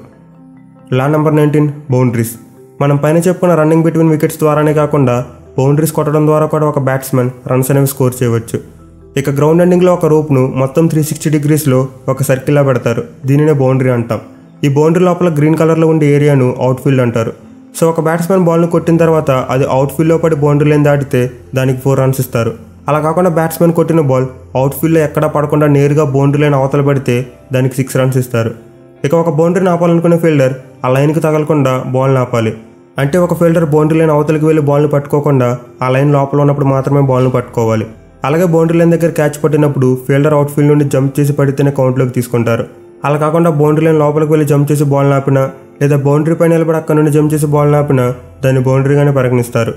లా నెంబర్ నైన్టీన్ బౌండరీస్ మనం పైన చెప్పుకున్న రన్నింగ్ బిట్వీన్ వికెట్స్ ద్వారానే కాకుండా బౌండరీస్ కొట్టడం ద్వారా కూడా ఒక బ్యాట్స్మెన్ రన్స్ అనేవి స్కోర్ చేయవచ్చు ఇక గ్రౌండ్ ఎండింగ్లో ఒక రోప్ను మొత్తం త్రీ సిక్స్టీ డిగ్రీస్లో ఒక సర్కిల్లా పెడతారు దీనినే బౌండరీ అంటాం ఈ బౌండరీ లోపల గ్రీన్ కలర్లో ఉండే ఏరియాను అవుట్ఫీల్డ్ అంటారు సో ఒక బ్యాట్స్మెన్ బాల్ను కొట్టిన తర్వాత అది అవుట్ఫీల్డ్లో పడి బౌండరీ లైన్ దాటితే దానికి ఫోర్ రన్స్ ఇస్తారు అలా కాకుండా బ్యాట్స్మెన్ కొట్టిన బాల్ అవుట్ఫీల్డ్లో ఎక్కడా పడకుండా నేరుగా బౌండరీ లైన్ అవతల పడితే దానికి సిక్స్ రన్స్ ఇస్తారు ఇక ఒక బౌండరీని ఆపాలనుకునే ఫీల్డర్ ఆ లైన్కి తగలకుండా బాల్ని ఆపాలి అంటే ఒక ఫీల్డర్ బౌండరీ లైన్ అవతలికి వెళ్ళి బాల్ని పట్టుకోకుండా ఆ లైన్ లోపల ఉన్నప్పుడు మాత్రమే బాల్ని పట్టుకోవాలి అలాగే బౌండరీ లైన్ దగ్గర క్యాచ్ పట్టినప్పుడు ఫీల్డర్ అవుట్ఫీల్డ్ నుండి జంప్ చేసి పడితేనే కౌంట్లోకి తీసుకుంటారు అలా కాకుండా బౌండరీ లైన్ లోపలికి వెళ్ళి జంప్ చేసి బాల్ ఆపినా లేదా బౌండరీ పై నిలబడి అక్కడ నుండి జంప్ చేసి బాల్ ఆపినా దాన్ని బౌండరీగానే పరిగణిస్తారు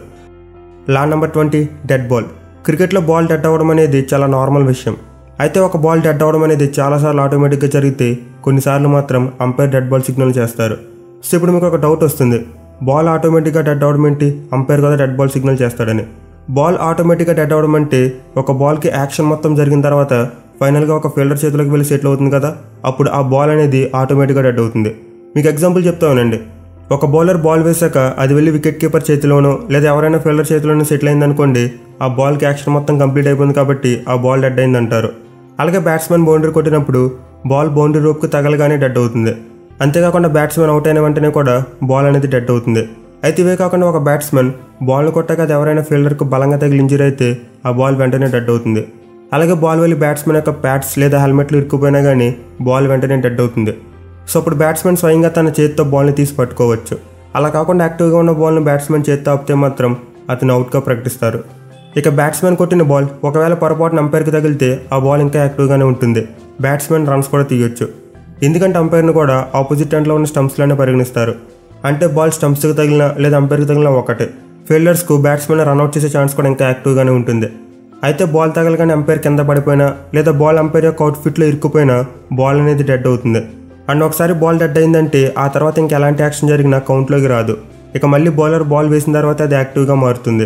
law number twenty dead ball క్రికెట్లో బాల్ డెడ్ అవ్వడం అనేది చాలా నార్మల్ విషయం అయితే ఒక బాల్ డెడ్ అవ్వడం అనేది చాలాసార్లు ఆటోమేటిక్గా జరిగితే కొన్నిసార్లు మాత్రం అంపైర్ డెడ్ బాల్ సిగ్నల్ చేస్తారు సో ఇప్పుడు మీకు ఒక డౌట్ వస్తుంది బాల్ ఆటోమేటిక్గా డెడ్ అవ్వడం ఏంటి అంపైర్ కదా డెడ్ బాల్ సిగ్నల్ చేస్తాడని బాల్ ఆటోమేటిక్గా డెడ్ అవ్వడం అంటే ఒక బాల్కి యాక్షన్ మొత్తం జరిగిన తర్వాత ఫైనల్గా ఒక ఫీల్డర్ చేతిలోకి వెళ్ళి సెటిల్ అవుతుంది కదా అప్పుడు ఆ బాల్ అనేది ఆటోమేటిక్గా డెడ్ అవుతుంది మీకు ఎగ్జాంపుల్ చెప్తానండి ఒక బౌలర్ బాల్ వేశాక అది వెళ్ళి వికెట్ కీపర్ చేతిలోనో లేదా ఎవరైనా ఫీల్డర్ చేతిలోనో సెటిల్ అయిందనుకోండి ఆ బాల్కి యాక్షన్ మొత్తం కంప్లీట్ అయిపోయింది కాబట్టి ఆ బాల్ డెడ్ అయింది అంటారు అలాగే బ్యాట్స్మెన్ బౌండరీ కొట్టినప్పుడు బాల్ బౌండరీ రోప్కి తగలగానే డెడ్ అవుతుంది అంతేకాకుండా బ్యాట్స్మెన్ అవుట్ అయిన వెంటనే కూడా బాల్ అనేది డెడ్ అవుతుంది అయితే ఇవే కాకుండా ఒక బ్యాట్స్మెన్ బాల్ను కొట్టాక అది ఎవరైనా ఫీల్డర్కు బలంగా తగిలి ఇంజరీ అయితే ఆ బాల్ వెంటనే డెడ్ అవుతుంది అలాగే బాల్ వెళ్ళి బ్యాట్స్మెన్ యొక్క ప్యాడ్స్ లేదా హెల్మెట్లు ఇరుక్కుపోయినా కానీ బాల్ వెంటనే డెడ్ అవుతుంది సో అప్పుడు బ్యాట్స్మెన్ స్వయంగా తన చేతితో బాల్ని తీసి పట్టుకోవచ్చు అలా కాకుండా యాక్టివ్గా ఉన్న బాల్ను బ్యాట్స్మెన్ చేతితో ఆపితే మాత్రం అతను అవుట్గా ప్రకటిస్తారు ఇక బ్యాట్స్మెన్ కొట్టిన బాల్ ఒకవేళ పొరపాటున అంపైర్కి తగిలితే ఆ బాల్ ఇంకా యాక్టివ్గానే ఉంటుంది బ్యాట్స్మెన్ రన్స్ కూడా తీయొచ్చు ఎందుకంటే అంపైర్ను కూడా ఆపోజిట్ ఎండ్లో ఉన్న స్టంప్స్లోనే పరిగణిస్తారు అంటే బాల్ స్టంప్స్కి తగిలినా లేదా అంపైర్కి తగిలినా ఒకటే ఫీల్డర్స్కు బ్యాట్స్మెన్ రన్అట్ చేసే ఛాన్స్ కూడా ఇంకా యాక్టివ్గానే ఉంటుంది అయితే బాల్ తగలగానే అంపైర్ కింద పడిపోయినా లేదా బాల్ అంపైర్ యొక్క అవుట్ఫిట్లో ఇరుక్కుపోయినా బాల్ అనేది డెడ్ అవుతుంది అండ్ ఒకసారి బాల్ డెడ్ అయిందంటే ఆ తర్వాత ఇంకా ఎలాంటి యాక్షన్ జరిగినా కౌంట్లోకి రాదు ఇక మళ్ళీ బౌలర్ బాల్ వేసిన తర్వాత అది యాక్టివ్గా మారుతుంది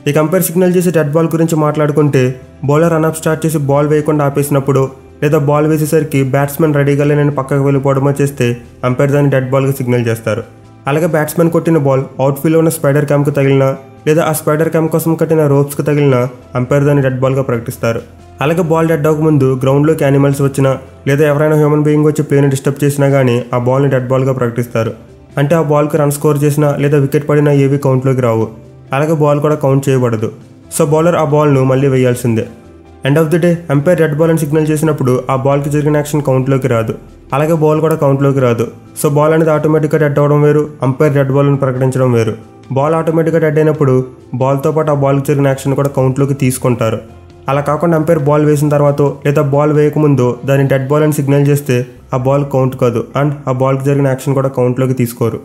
ఇక అంపైర్ సిగ్నల్ చేసి డెడ్ బాల్ గురించి మాట్లాడుకుంటే బౌలర్ రన్అప్ స్టార్ట్ చేసి బాల్ వేయకుండా ఆపేసినప్పుడు లేదా బాల్ వేసేసరికి బ్యాట్స్మెన్ రెడీగా లేనని పక్కకు వెళ్ళిపోవడమో చేస్తే అంపైర్ దాన్ని డెడ్ బాల్గా సిగ్నల్ చేస్తారు అలాగే బ్యాట్స్మెన్ కొట్టిన బాల్ అవుట్ఫీల్డ్లో ఉన్న స్పైడర్ క్యాంప్కి తగిలినా లేదా ఆ స్పైడర్ క్యాంప్ కోసం కట్టిన రోప్స్కి తగిలినా అంపైర్ దాన్ని డెడ్ బాల్గా ప్రకటిస్తారు అలాగే బాల్ డెడ్ అవ్వకముందు గ్రౌండ్లోకి యానిమల్స్ వచ్చినా లేదా ఎవరైనా హ్యూమన్ బీయింగ్ వచ్చి ప్లేని డిస్టర్బ్ చేసినా కానీ ఆ బాల్ని డెడ్ బాల్గా ప్రకటిస్తారు అంటే ఆ బాల్కి రన్ స్కోర్ చేసినా లేదా వికెట్ పడినా ఏవి కౌంట్లోకి రావు అలాగే బాల్ కూడా కౌంట్ చేయబడదు సో బౌలర్ ఆ బాల్ను మళ్ళీ వేయాల్సిందే end of the day umpire dead ball అని సిగ్నల్ చేసినప్పుడు ఆ బాల్కి జరిగిన యాక్షన్ కౌంట్లోకి రాదు అలాగే బాల్ కూడా కౌంట్లోకి రాదు సో బాల్ అనేది ఆటోమేటిక్గా డెడ్ అవ్వడం వేరు అంపైర్ రెడ్ బాల్ అని ప్రకటించడం వేరు బాల్ ఆటోమేటిక్గా డెడ్ అయినప్పుడు బాల్తో పాటు ఆ బాల్కి జరిగిన యాక్షన్ కూడా కౌంట్లోకి తీసుకుంటారు అలా కాకుండా అంపైర్ బాల్ వేసిన తర్వాత లేదా బాల్ వేయకముందు దాన్ని డెడ్ బాల్ అని సిగ్నల్ చేస్తే ఆ బాల్ కౌంట్ కాదు అండ్ ఆ బాల్కి జరిగిన యాక్షన్ కూడా కౌంట్లోకి తీసుకోరు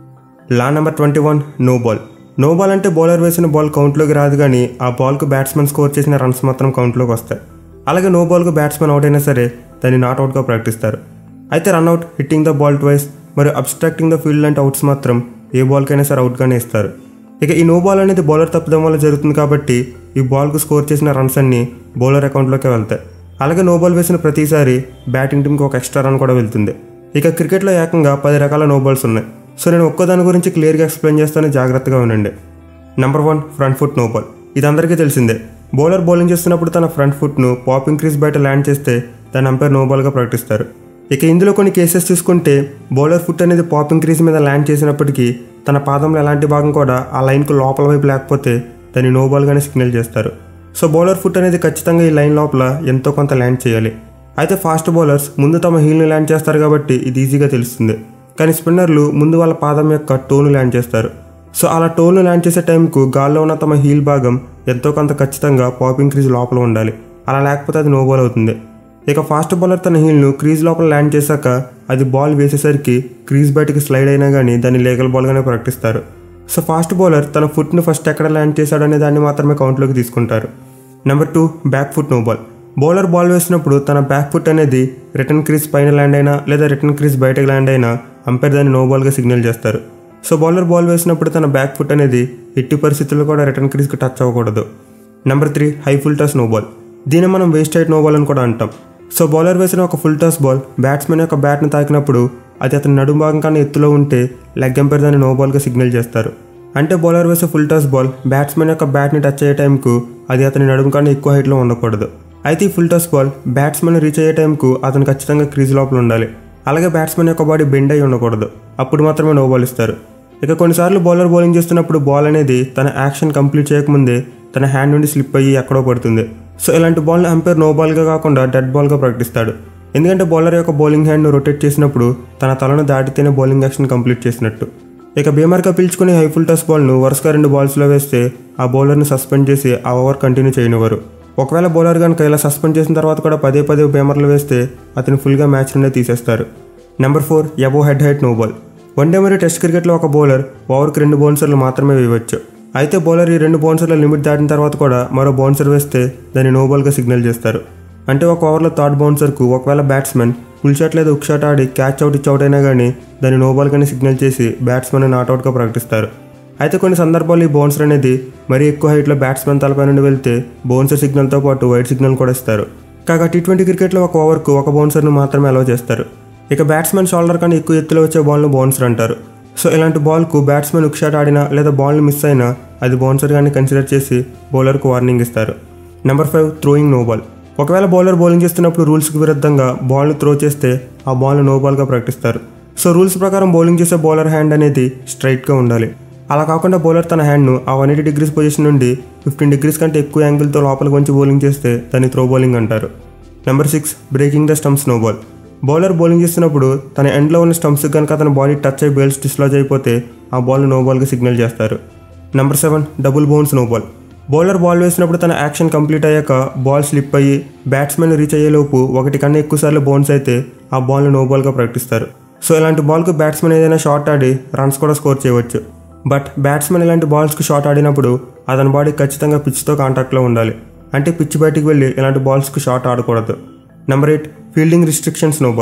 law number twenty one no ball no ball అంటే బౌలర్ వేసిన బాల్ కౌంట్లోకి రాదు కానీ ఆ బాల్కు బ్యాట్స్మెన్ స్కోర్ చేసిన రన్స్ మాత్రం కౌంట్లోకి వస్తాయి అలాగే నో బాల్కు బ్యాట్స్మెన్ అవుట్ అయినా సరే దాన్ని నాట్ అవుట్గా ప్రకటిస్తారు అయితే run out hitting the ball twice మరియు అబ్స్ట్రాక్టింగ్ ద ఫీల్డ్ లాంటి అవుట్స్ మాత్రం ఏ బాల్కైనా సరే అవుట్గానే ఇస్తారు ఇక ఈ నో బాల్ అనేది బౌలర్ తప్పడం వల్ల జరుగుతుంది కాబట్టి ఈ బాల్కు స్కోర్ చేసిన రన్స్ అన్ని బౌలర్ అకౌంట్లోకి వెళ్తాయి అలాగే నో బాల్ వేసిన ప్రతిసారి బ్యాటింగ్ టీంకి ఒక ఎక్స్ట్రా రన్ కూడా వెళ్తుంది ఇక క్రికెట్లో ఏకంగా పది రకాల నో బాల్స్ ఉన్నాయి సో నేను ఒక్కో దాని గురించి క్లియర్గా ఎక్స్ప్లెయిన్ చేస్తాను జాగ్రత్తగా వినండి number one front foot no ball ఇది అందరికీ తెలిసిందే బౌలర్ బౌలింగ్ చేస్తున్నప్పుడు తన ఫ్రంట్ ఫుట్ను పాపింగ్ క్రీజ్ బయట ల్యాండ్ చేస్తే దాని అంపైర్ నో బాల్గా ప్రకటిస్తారు ఇక ఇందులో కొన్ని కేసెస్ చూసుకుంటే బౌలర్ ఫుట్ అనేది పాపింగ్ క్రీజ్ మీద ల్యాండ్ చేసినప్పటికీ తన పాదంలో ఎలాంటి భాగం కూడా ఆ లైన్కు లోపల వైపు లేకపోతే దాన్ని నో బాల్గానే సిగ్నల్ చేస్తారు సో బౌలర్ ఫుట్ అనేది ఖచ్చితంగా ఈ లైన్ లోపల ఎంతో కొంత ల్యాండ్ చేయాలి అయితే ఫాస్ట్ బౌలర్స్ ముందు తమ హీల్ని ల్యాండ్ చేస్తారు కాబట్టి ఇది ఈజీగా తెలుస్తుంది కానీ స్పిన్నర్లు ముందు వాళ్ళ పాదం యొక్క టోను ల్యాండ్ చేస్తారు సో అలా టోను ల్యాండ్ చేసే టైంకు గాల్లో ఉన్న తమ హీల్ భాగం ఎంతో కొంత ఖచ్చితంగా పాపింగ్ క్రీజ్ లోపల ఉండాలి అలా లేకపోతే అది నో బాల్ అవుతుంది ఇక ఫాస్ట్ బౌలర్ తన హీల్ను క్రీజ్ లోపల ల్యాండ్ చేశాక అది బాల్ వేసేసరికి క్రీజ్ బయటకి స్లైడ్ అయినా కానీ దాన్ని లీగల్ బాల్గానే ప్రకటిస్తారు సో ఫాస్ట్ బౌలర్ తన ఫుట్ను ఫస్ట్ ఎక్కడ ల్యాండ్ చేశాడనే దాన్ని మాత్రమే కౌంట్లోకి తీసుకుంటారు number two back foot no ball bowler ball వేసినప్పుడు తన బ్యాక్ ఫుట్ అనేది రిటర్న్ క్రీజ్ పైన ల్యాండ్ అయినా లేదా రిటర్న్ క్రీజ్ బయటకు ల్యాండ్ అయినా అంపైర్ దాన్ని నో బాల్గా సిగ్నల్ చేస్తారు సో బౌలర్ బాల్ వేసినప్పుడు తన బ్యాక్ ఫుట్ అనేది ఎట్టి పరిస్థితుల్లో కూడా రిటర్న్ క్రీజ్కి టచ్ అవ్వకూడదు number three high full toss no ball దీన్ని మనం వేస్ట్ హైట్ నో బాల్ అని కూడా అంటాం సో బౌలర్ వేసిన ఒక ఫుల్ టాస్ బాల్ బ్యాట్స్మెన్ యొక్క బ్యాట్ని తాకినప్పుడు అది అతని నడుము భాగం కన్నా ఎత్తులో ఉంటే లెగ్ ఎంపైర్ దాన్ని నో బాల్గా సిగ్నల్ చేస్తారు అంటే బౌలర్ వేసే ఫుల్ టాస్ బాల్ బ్యాట్స్మెన్ యొక్క బ్యాట్ని టచ్ అయ్యే టైంకు అది అతని నడుము కన్నా ఎక్కువ హైట్లో ఉండకూడదు అయితే ఈ full toss ball batsmen reach అయ్యే టైంకు అతను ఖచ్చితంగా క్రీజ్ లోపల ఉండాలి అలాగే బ్యాట్స్మెన్ యొక్క బాడీ బెండ్ అయి ఉండకూడదు అప్పుడు మాత్రమే నో బాల్ ఇస్తారు ఇక కొన్నిసార్లు బౌలర్ బౌలింగ్ చేస్తున్నప్పుడు బాల్ అనేది తన యాక్షన్ కంప్లీట్ చేయకముందే తన హ్యాండ్ నుండి స్లిప్ అయ్యి ఎక్కడో పడుతుంది సో ఇలాంటి బాల్ని అంపైర్ నో బాల్గా కాకుండా డెడ్ బాల్గా ప్రకటిస్తాడు ఎందుకంటే బౌలర్ యొక్క బౌలింగ్ హ్యాండ్ను రొటేట్ చేసినప్పుడు తన తలను దాటితేనే బౌలింగ్ యాక్షన్ కంప్లీట్ చేసినట్టు ఇక బీమార్గా పిలుచుకుని హై ఫుల్ టస్ బాల్ను వరుసగా రెండు బాల్స్లో వేస్తే ఆ బౌలర్ని సస్పెండ్ చేసి ఆ ఓవర్ కంటిన్యూ చేయనివ్వరు ఒకవేళ బౌలర్ కనుక ఇలా సస్పెండ్ చేసిన తర్వాత కూడా పదే పదే బేమర్లు వేస్తే అతను ఫుల్గా మ్యాచ్ నుండే తీసేస్తారు number four above head height no ball one day మరియు టెస్ట్ క్రికెట్లో ఒక బౌలర్ ఓవర్కి రెండు బౌన్సర్లు మాత్రమే వేయవచ్చు అయితే బౌలర్ ఈ రెండు బౌన్సర్ల లిమిట్ దాటిన తర్వాత కూడా మరో బౌన్సర్ వేస్తే దాన్ని నో బాల్గా సిగ్నల్ చేస్తారు అంటే ఒక ఓవర్లో థర్డ్ బౌన్సర్కు ఒకవేళ బ్యాట్స్మెన్ ఫుల్ షాట్ లేదా ఉక్ షాట్ ఆడి క్యాచ్ అవుట్ ఇచ్చి అవుట్ అయినా కానీ దాన్ని నో బాల్గానే సిగ్నల్ చేసి బ్యాట్స్మెన్ నాట్అవుట్గా ప్రకటిస్తారు అయితే కొన్ని సందర్భాల్లో ఈ బౌన్సర్ అనేది మరీ ఎక్కువ హైట్లో బ్యాట్స్మెన్ తలపై నుండి వెళ్తే బౌన్సర్ సిగ్నల్తో పాటు వైట్ సిగ్నల్ కూడా ఇస్తారు కాగా టీ ట్వంటీ క్రికెట్లో ఒక ఓవర్కు ఒక బౌన్సర్ను మాత్రమే అలౌ చేస్తారు ఇక బ్యాట్స్మెన్ షోల్డర్ కన్నా ఎక్కువ ఎత్తులో వచ్చే బాల్ను బౌన్సర్ అంటారు సో ఇలాంటి బాల్కు బ్యాట్స్మెన్ ఉక్ షాట్ ఆడినా లేదా బాల్ని మిస్ అయినా అది బౌన్సర్ కానీ కన్సిడర్ చేసి బౌలర్కు వార్నింగ్ ఇస్తారు number five throwing no ball ఒకవేళ బౌలర్ బౌలింగ్ చేస్తున్నప్పుడు రూల్స్కి విరుద్ధంగా బాల్ను త్రో చేస్తే ఆ బాల్ను నో బాల్గా ప్రకటిస్తారు సో రూల్స్ ప్రకారం బౌలింగ్ చేసే బౌలర్ హ్యాండ్ అనేది స్ట్రైట్గా ఉండాలి అలా కాకుండా బౌలర్ తన హ్యాండ్ను ఆ వన్ ఎయిటీ డిగ్రీస్ పొజిషన్ నుండి ఫిఫ్టీన్ డిగ్రీస్ కంటే ఎక్కువ యాంగిల్తో లోపలికి వంచి బౌలింగ్ చేస్తే దాన్ని త్రో బౌలింగ్ అంటారు number six breaking the stumps no ball bowler bowling చేస్తున్నప్పుడు తన ఎండ్లో ఉన్న స్టంప్స్ కనుక అతని బాడీ టచ్ అయ్యి బేల్స్ డిస్లాజ్ అయిపోతే ఆ బాల్ నో బాల్గా సిగ్నల్ చేస్తారు number seven double bounce no ball bowler ball వేసినప్పుడు తన యాక్షన్ కంప్లీట్ అయ్యాక బాల్ స్లిప్ అయ్యి బ్యాట్స్మెన్ రీచ్ అయ్యేలోపు ఒకటి కన్నా ఎక్కువ సార్లు బౌన్స్ అయితే ఆ బాల్ను నో బాల్గా ప్రకటిస్తారు సో ఇలాంటి బాల్కు బ్యాట్స్మెన్ ఏదైనా షాట్ ఆడి రన్స్ కూడా స్కోర్ చేయవచ్చు బట్ బ్యాట్స్మెన్ ఇలాంటి బాల్స్కి షాట్ ఆడినప్పుడు అతని బాడీ ఖచ్చితంగా పిచ్తో కాంటాక్ట్లో ఉండాలి అంటే పిచ్ బయటికి వెళ్ళి ఇలాంటి బాల్స్కి షాట్ ఆడకూడదు number eight fielding restrictions no ball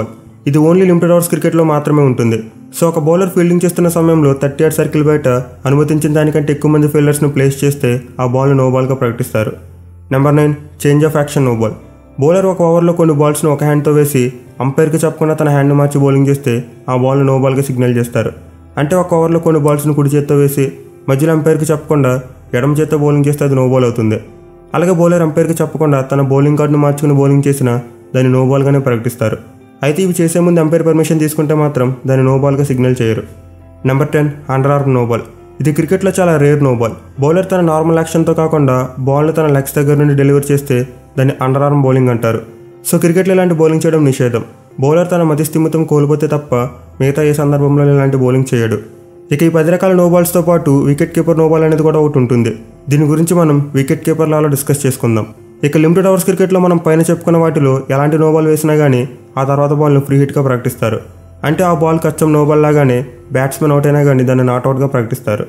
ఇది ఓన్లీ లిమిటెడ్ ఓవర్స్ క్రికెట్లో మాత్రమే ఉంటుంది సో ఒక బౌలర్ ఫీల్డింగ్ చేస్తున్న సమయంలో థర్టీ ఎయిట్ సర్కిల్ బయట అనుమతించిన దానికంటే ఎక్కువ మంది ఫీల్డర్స్ను ప్లేస్ చేస్తే ఆ బాల్ను నో బాల్గా ప్రకటిస్తారు number nine change of action no ball bowler ఒక ఓవర్లో కొన్ని బాల్స్ను ఒక హ్యాండ్తో వేసి అంపైర్కి చెప్పకుండా తన హ్యాండ్ మార్చి బౌలింగ్ చేస్తే ఆ బాల్ను నో బాల్గా సిగ్నల్ చేస్తారు అంటే ఒక ఓవర్లో కొన్ని బాల్స్ను కుడి చేత్తో వేసి మధ్యలో అంపైర్కి చెప్పకుండా ఎడమ చేత్తో బౌలింగ్ చేస్తే అది నో బాల్ అవుతుంది అలాగే బౌలర్ అంపైర్కి చెప్పకుండా తన బౌలింగ్ కార్డును మార్చుకుని బౌలింగ్ చేసినా దాన్ని నో బాల్గానే ప్రకటిస్తారు అయితే ఇవి చేసే ముందు అంపైర్ పర్మిషన్ తీసుకుంటే మాత్రం దాన్ని నో బాల్గా సిగ్నల్ చేయరు number ten under arm no ball ఇది క్రికెట్లో చాలా రేర్ నో బాల్ బౌలర్ తన నార్మల్ యాక్షన్తో కాకుండా బాల్ను తన లెగ్స్ దగ్గర నుండి డెలివర్ చేస్తే దాన్ని అండర్ ఆర్మ్ బౌలింగ్ అంటారు సో క్రికెట్లో ఇలాంటి బౌలింగ్ చేయడం నిషేధం బౌలర్ తన మతిస్థిమితం కోల్పోతే తప్ప మిగతా ఏ సందర్భంలో ఇలాంటి బౌలింగ్ చేయడు ఇక ఈ పది రకాల నో బాల్స్తో పాటు వికెట్ కీపర్ నో బాల్ అనేది కూడా ఒకటి ఉంటుంది దీని గురించి మనం వికెట్ కీపర్ లాలో డిస్కస్ చేసుకుందాం ఇక లిమిటెడ్ ఓవర్స్ క్రికెట్లో మనం పైన చెప్పుకున్న వాటిలో ఎలాంటి నో బాల్ వేసినా కానీ ఆ తర్వాత బాల్ను ఫ్రీ హిట్గా ప్రకటిస్తారు అంటే ఆ బాల్ కచ్చం నో బాల్ లాగానే బ్యాట్స్మెన్ అవుట్ అయినా కానీ దాన్ని నాట్అవుట్గా ప్రకటిస్తారు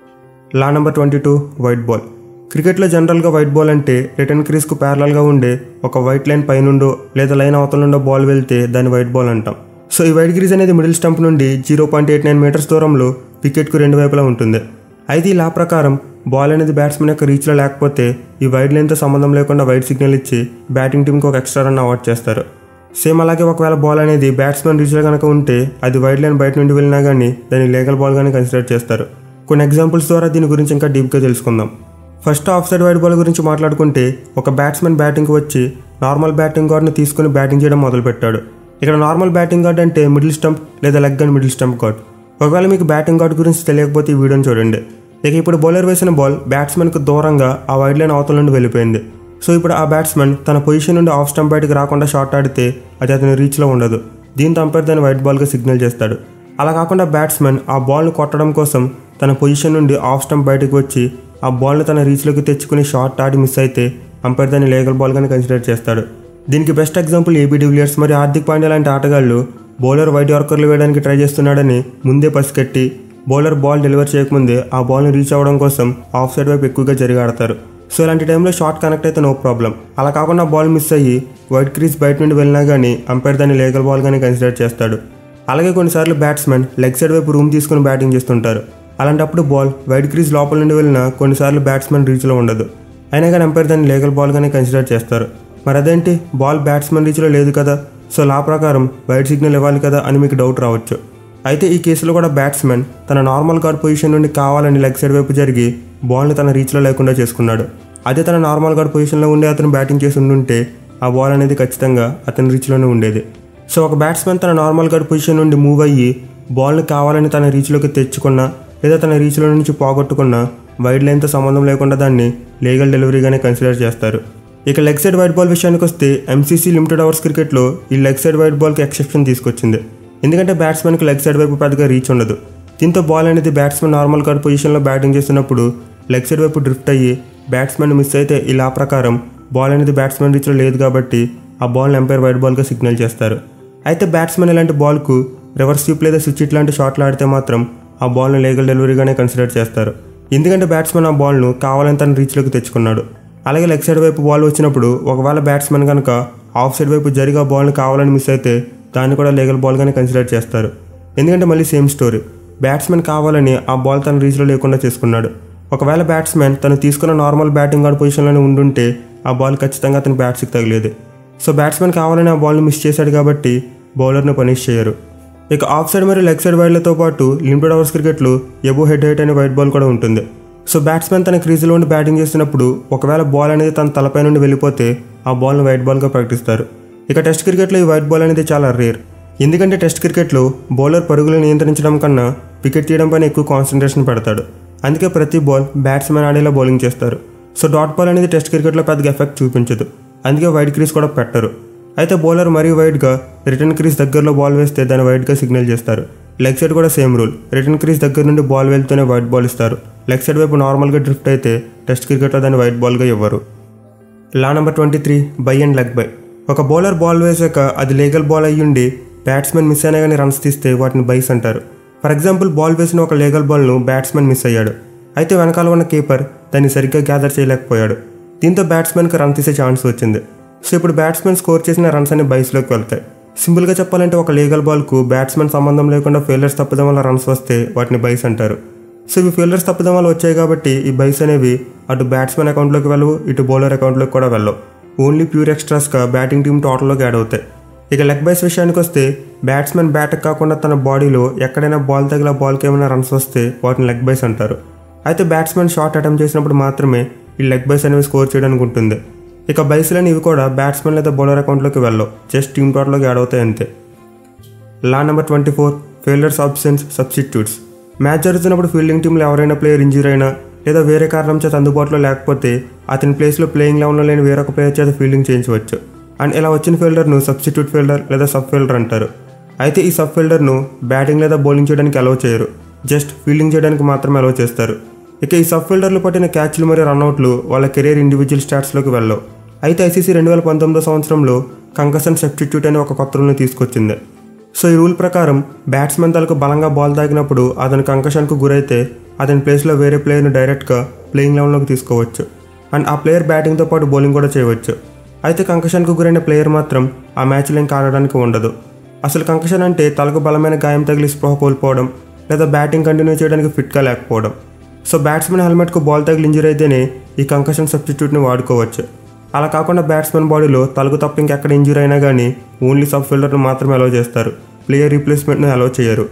law number twenty two wide ball క్రికెట్లో జనరల్గా వైట్ బాల్ అంటే రిటర్న్ క్రీస్కు ప్యారలల్గా ఉండే ఒక వైట్ లైన్ పైనుండో లేదా లైన్ అవతల నుండో బాల్ వెళ్తే దాన్ని వైట్ బాల్ అంటాం సో ఈ వైట్ గ్రీజ్ అనేది మిడిల్ స్టంప్ నుండి zero point eight nine metres దూరంలో వికెట్కు రెండు వైపులా ఉంటుంది అయితే ఈ లా ప్రకారం బాల్ అనేది బ్యాట్స్మెన్ యొక్క రీచ్లో లేకపోతే ఈ వైడ్ లైన్తో సంబంధం లేకుండా వైట్ సిగ్నల్ ఇచ్చి బ్యాటింగ్ టీంకి ఒక ఎక్స్ట్రా రన్ అవార్డ్ చేస్తారు సేమ్ అలాగే ఒకవేళ బాల్ అనేది బ్యాట్స్మెన్ రీచ్లో కనుక ఉంటే అది వైడ్ లైన్ బయట నుండి వెళ్ళినా కానీ దాన్ని లీగల్ బాల్ గానే కన్సిడర్ చేస్తారు కొన్ని ఎగ్జాంపుల్స్ ద్వారా దీని గురించి ఇంకా డీప్గా తెలుసుకుందాం first off side wide ball గురించి మాట్లాడుకుంటే ఒక బ్యాట్స్మెన్ బ్యాటింగ్కి వచ్చి నార్మల్ బ్యాటింగ్ గార్డ్ని తీసుకుని బ్యాటింగ్ చేయడం మొదలుపెట్టాడు ఇక్కడ నార్మల్ బ్యాటింగ్ గార్డ్ అంటే మిడిల్ స్టంప్ లేదా leg and middle stump guard ఒకవేళ మీకు బ్యాటింగ్ గార్డ్ గురించి తెలియకపోతే ఈ వీడియోని చూడండి ఇక ఇప్పుడు బౌలర్ వేసిన బాల్ బ్యాట్స్మెన్కు దూరంగా ఆ వైడ్ లైన్ అవతల నుండి వెళ్ళిపోయింది సో ఇప్పుడు ఆ బ్యాట్స్మెన్ తన పొజిషన్ నుండి ఆఫ్ స్టంప్ బయటకు రాకుండా షాట్ ఆడితే అది అతని రీచ్లో ఉండదు దీంతో అంపైర్ దాన్ని వైట్ బాల్గా సిగ్నల్ చేస్తాడు అలా కాకుండా బ్యాట్స్మెన్ ఆ బాల్ను కొట్టడం కోసం తన పొజిషన్ నుండి ఆఫ్ స్టంప్ బయటకు వచ్చి ఆ బాల్ను తన రీచ్లోకి తెచ్చుకుని షాట్ ఆడి మిస్ అయితే అంపైర్ దాన్ని లీగల్ బాల్గానే కన్సిడర్ చేస్తాడు దీనికి బెస్ట్ ఎగ్జాంపుల్ ఏబీ డివిలియర్స్ మరియు హార్దిక్ పాండ్యా లాంటి ఆటగాళ్ళు బౌలర్ వైట్ యార్కర్లు వేయడానికి ట్రై చేస్తున్నాడని ముందే పసిగట్టి బౌలర్ బాల్ డెలివర్ చేయకముందే ఆ బాల్ని రీచ్ అవ్వడం కోసం ఆఫ్ సైడ్ వైపు ఎక్కువగా జరిగి ఆడతారు సో ఇలాంటి టైంలో షార్ట్ కనెక్ట్ అయితే నో ప్రాబ్లం అలా కాకుండా బాల్ మిస్ అయ్యి వైట్ క్రీజ్ బయట నుండి వెళ్ళినా కానీ అంపైర్ దాన్ని లీగల్ బాల్ గానే కన్సిడర్ చేస్తాడు అలాగే కొన్నిసార్లు బ్యాట్స్మెన్ లెగ్ సైడ్ వైపు రూమ్ తీసుకుని బ్యాటింగ్ చేస్తుంటారు అలాంటప్పుడు బాల్ వైట్ క్రీజ్ లోపల నుండి వెళ్ళినా కొన్నిసార్లు బ్యాట్స్మెన్ రీచ్లో ఉండదు అయినా కానీ అంపైర్ దాన్ని లీగల్ బాల్ గానే కన్సిడర్ చేస్తారు మరి అదేంటి బాల్ బ్యాట్స్మెన్ రీచ్లో లేదు కదా సో లా ప్రకారం వైట్ సిగ్నల్ ఇవ్వాలి కదా అని మీకు డౌట్ రావచ్చు అయితే ఈ కేసులో కూడా బ్యాట్స్మెన్ తన నార్మల్ గార్డ్ పొజిషన్ నుండి కావాలని లెగ్ సైడ్ వైపు జరిగి బాల్ని తన రీచ్లో లేకుండా చేసుకున్నాడు అదే తన నార్మల్ గార్డ్ పొజిషన్లో ఉండి అతను బ్యాటింగ్ చేసి ఉండుంటే ఆ బాల్ అనేది ఖచ్చితంగా అతని రీచ్లోనే ఉండేది సో ఒక బ్యాట్స్మెన్ తన నార్మల్ గార్డ్ పొజిషన్ నుండి మూవ్ అయ్యి బాల్ని కావాలని తన రీచ్లోకి తెచ్చుకున్నా లేదా తన రీచ్లో నుంచి పోగొట్టుకున్నా వైడ్ లైన్తో సంబంధం లేకుండా దాన్ని లీగల్ డెలివరీగానే కన్సిడర్ చేస్తారు ఇక లెగ్ సైడ్ వైట్ బాల్ విషయానికి వస్తే ఎంసీసీ లిమిటెడ్ ఓవర్స్ క్రికెట్లో ఈ లెగ్ సైడ్ వైట్ బాల్కి ఎక్సెప్షన్ తీసుకొచ్చింది ఎందుకంటే బ్యాట్స్మెన్కి లెగ్ సైడ్ వైపు పెద్దగా రీచ్ ఉండదు దీంతో బాల్ అనేది బ్యాట్స్మెన్ నార్మల్ కార్డ్ పొజిషన్లో బ్యాటింగ్ చేస్తున్నప్పుడు లెగ్ సైడ్ వైపు డ్రిఫ్ట్ అయ్యి బ్యాట్స్మెన్ మిస్ అయితే ఇలా ప్రకారం బాల్ అనేది బ్యాట్స్మెన్ రీచ్లో లేదు కాబట్టి ఆ బాల్ని ఎంపైర్ వైట్ బాల్గా సిగ్నల్ చేస్తారు అయితే బ్యాట్స్మెన్ ఇలాంటి బాల్కు రివర్స్ స్వీప్ లేదా స్విచ్ ఇట్లాంటి షాట్లు ఆడితే మాత్రం ఆ బాల్ని లీగల్ డెలివరీగానే కన్సిడర్ చేస్తారు ఎందుకంటే బ్యాట్స్మెన్ ఆ బాల్ను కావాలని తన రీచ్లోకి తెచ్చుకున్నాడు అలాగే లెగ్ సైడ్ వైపు బాల్ వచ్చినప్పుడు ఒకవేళ బ్యాట్స్మెన్ కనుక ఆఫ్ సైడ్ వైపు జరిగి ఆ బాల్ని కావాలని మిస్ అయితే దాన్ని కూడా లీగల్ బాల్గానే కన్సిడర్ చేస్తారు ఎందుకంటే మళ్ళీ సేమ్ స్టోరీ బ్యాట్స్మెన్ కావాలని ఆ బాల్ తన రీచ్లో లేకుండా చేసుకున్నాడు ఒకవేళ బ్యాట్స్మెన్ తను తీసుకున్న నార్మల్ బ్యాటింగ్ గార్డ్ పొజిషన్లోనే ఉండుంటే ఆ బాల్ ఖచ్చితంగా అతని బ్యాట్స్కి తగిలేదు సో బ్యాట్స్మెన్ కావాలని ఆ బాల్ని మిస్ చేశాడు కాబట్టి బౌలర్ను పనిష్ చేయరు ఇక ఆఫ్ సైడ్ మరియు లెగ్ సైడ్ వైడ్లతో పాటు లిమిటెడ్ ఓవర్స్ క్రికెట్లో ఎబో హెడ్ హైట్ అనే వైట్ బాల్ కూడా ఉంటుంది సో బ్యాట్స్మెన్ తన క్రీజులో ఉండి బ్యాటింగ్ చేస్తున్నప్పుడు ఒకవేళ బాల్ అనేది తన తలపై నుండి వెళ్ళిపోతే ఆ బాల్ను వైట్ బాల్గా ప్రకటిస్తారు ఇక టెస్ట్ క్రికెట్లో ఈ వైట్ బాల్ అనేది చాలా రేర్ ఎందుకంటే టెస్ట్ క్రికెట్లో బౌలర్ పరుగులు నియంత్రించడం కన్నా వికెట్ తీయడం పైన ఎక్కువ కాన్సన్ట్రేషన్ పెడతాడు అందుకే ప్రతి బాల్ బ్యాట్స్మెన్ ఆడేలా బౌలింగ్ చేస్తారు సో డాట్ బాల్ అనేది టెస్ట్ క్రికెట్లో పెద్దగా ఎఫెక్ట్ చూపించదు అందుకే వైట్ క్రీజ్ కూడా పెట్టరు అయితే బౌలర్ మరీ వైడ్గా రిటర్న్ క్రీజ్ దగ్గరలో బాల్ వేస్తే దాన్ని వైడ్గా సిగ్నల్ చేస్తారు లెగ్ సైడ్ కూడా సేమ్ రూల్ రిటర్న్ క్రీజ్ దగ్గర నుండి బాల్ వెళ్తూనే వైట్ బాల్ ఇస్తారు లెగ్ సైడ్ వైపు నార్మల్గా డ్రిఫ్ట్ అయితే టెస్ట్ క్రికెట్లో దాన్ని వైట్ బాల్గా ఇవ్వరు law number twenty three bye and leg bye ఒక బౌలర్ బాల్ వేసాక అది లీగల్ బాల్ అయ్యుండి బ్యాట్స్మెన్ మిస్ అయినా కానీ రన్స్ తీస్తే వాటిని బైస్ అంటారు ఫర్ ఎగ్జాంపుల్ బాల్ వేసిన ఒక లీగల్ బాల్ను బ్యాట్స్మెన్ మిస్ అయ్యాడు అయితే వెనకాల ఉన్న కీపర్ దాన్ని సరిగ్గా గ్యాదర్ చేయలేకపోయాడు దీంతో బ్యాట్స్మెన్కి రన్ తీసే ఛాన్స్ వచ్చింది సో ఇప్పుడు బ్యాట్స్మెన్ స్కోర్ చేసిన రన్స్ అన్ని బైస్లోకి వెళ్తాయి సింపుల్గా చెప్పాలంటే ఒక లీగల్ బాల్కు బ్యాట్స్మెన్ సంబంధం లేకుండా ఫీల్డర్స్ తప్పడం వల్ల రన్స్ వస్తే వాటిని బైస్ అంటారు సో ఇవి ఫీల్డర్స్ తప్పడం వల్ల వచ్చాయి కాబట్టి ఈ బైస్ అనేవి అటు బ్యాట్స్మెన్ అకౌంట్లోకి వెళ్ళవు ఇటు బౌలర్ అకౌంట్లోకి కూడా వెళ్ళవు ఓన్లీ ప్యూర్ ఎక్స్ట్రాస్గా బ్యాటింగ్ టీం టోటల్లోకి యాడ్ అవుతాయి ఇక లెగ్ బైస్ విషయానికి వస్తే బ్యాట్స్మెన్ బ్యాట్ కాకుండా తన బాడీలో ఎక్కడైనా బాల్ తగిల బాల్కి ఏమైనా రన్స్ వస్తే వాటిని లెగ్ బైస్ అంటారు అయితే బ్యాట్స్మెన్ షాట్ అటెంప్ట్ చేసినప్పుడు మాత్రమే ఈ లెగ్ బైస్ అనేవి స్కోర్ చేయడానికి ఉంటుంది ఇక బైస్లని ఇవి కూడా బ్యాట్స్మెన్ లేదా బౌలర్ అకౌంట్లోకి వెళ్ళవు జస్ట్ టీమ్ టోటల్లోకి యాడ్ అవుతాయి అంతే law number twenty four fielders options substitutes match జరుగుతున్నప్పుడు ఫీల్డింగ్ టీంలో ఎవరైనా ప్లేయర్ ఇంజూర్ అయినా లేదా వేరే కారణం చేత అందుబాటులో లేకపోతే అతని ప్లేస్లో ప్లేయింగ్ లెవెన్లో లేని వేరొక ప్లేయర్ చేత ఫీల్డింగ్ చేయించవచ్చు అండ్ ఇలా వచ్చిన ఫీల్డర్ను సబ్స్టిట్యూట్ ఫీల్డర్ లేదా సబ్ ఫీల్డర్ అంటారు అయితే ఈ సబ్ ఫీల్డర్ను బ్యాటింగ్ లేదా బౌలింగ్ చేయడానికి అలౌ చేయరు జస్ట్ ఫీల్డింగ్ చేయడానికి మాత్రమే అలౌ చేస్తారు ఇక ఈ సబ్ ఫీల్డర్లు పట్టిన క్యాచ్లు మరియు రన్అట్లు వాళ్ళ కెరీర్ ఇండివిజువల్ స్టాట్స్లోకి వెళ్ళవు అయితే ఐసీసీ రెండు వేల పంతొమ్మిదో సంవత్సరంలో కంకసన్ సబ్స్టిట్యూట్ అనే ఒక కొత్త రూల్ని తీసుకొచ్చింది సో ఈ రూల్ ప్రకారం బ్యాట్స్మెన్ తలకు బలంగా బాల్ తాకినప్పుడు అతని కంకషన్కు గురైతే అతని ప్లేస్లో వేరే ప్లేయర్ని డైరెక్ట్గా ప్లేయింగ్ లెవెల్లోకి తీసుకోవచ్చు అండ్ ఆ ప్లేయర్ బ్యాటింగ్తో పాటు బౌలింగ్ కూడా చేయవచ్చు అయితే కంకషన్కు గురైన ప్లేయర్ మాత్రం ఆ మ్యాచ్లో ఇంకా ఆడడానికి ఉండదు అసలు కంకషన్ అంటే తలకు బలమైన గాయం తగిలి స్పృహ కోల్పోవడం లేదా బ్యాటింగ్ కంటిన్యూ చేయడానికి ఫిట్గా లేకపోవడం సో బ్యాట్స్మెన్ హెల్మెట్కు బాల్ తగిలి ఇంజరీ అయితేనే ఈ కంకషన్ సబ్స్టిట్యూట్ని వాడుకోవచ్చు అలా కాకుండా బ్యాట్స్మెన్ బాడీలో తలకు తప్ప ఇంకెక్కడ ఇంజరీ అయినా కానీ ఓన్లీ సబ్ ఫీల్డర్ను మాత్రమే అలౌ చేస్తారు ప్లేయర్ రీప్లేస్మెంట్ని అలౌ చేయరు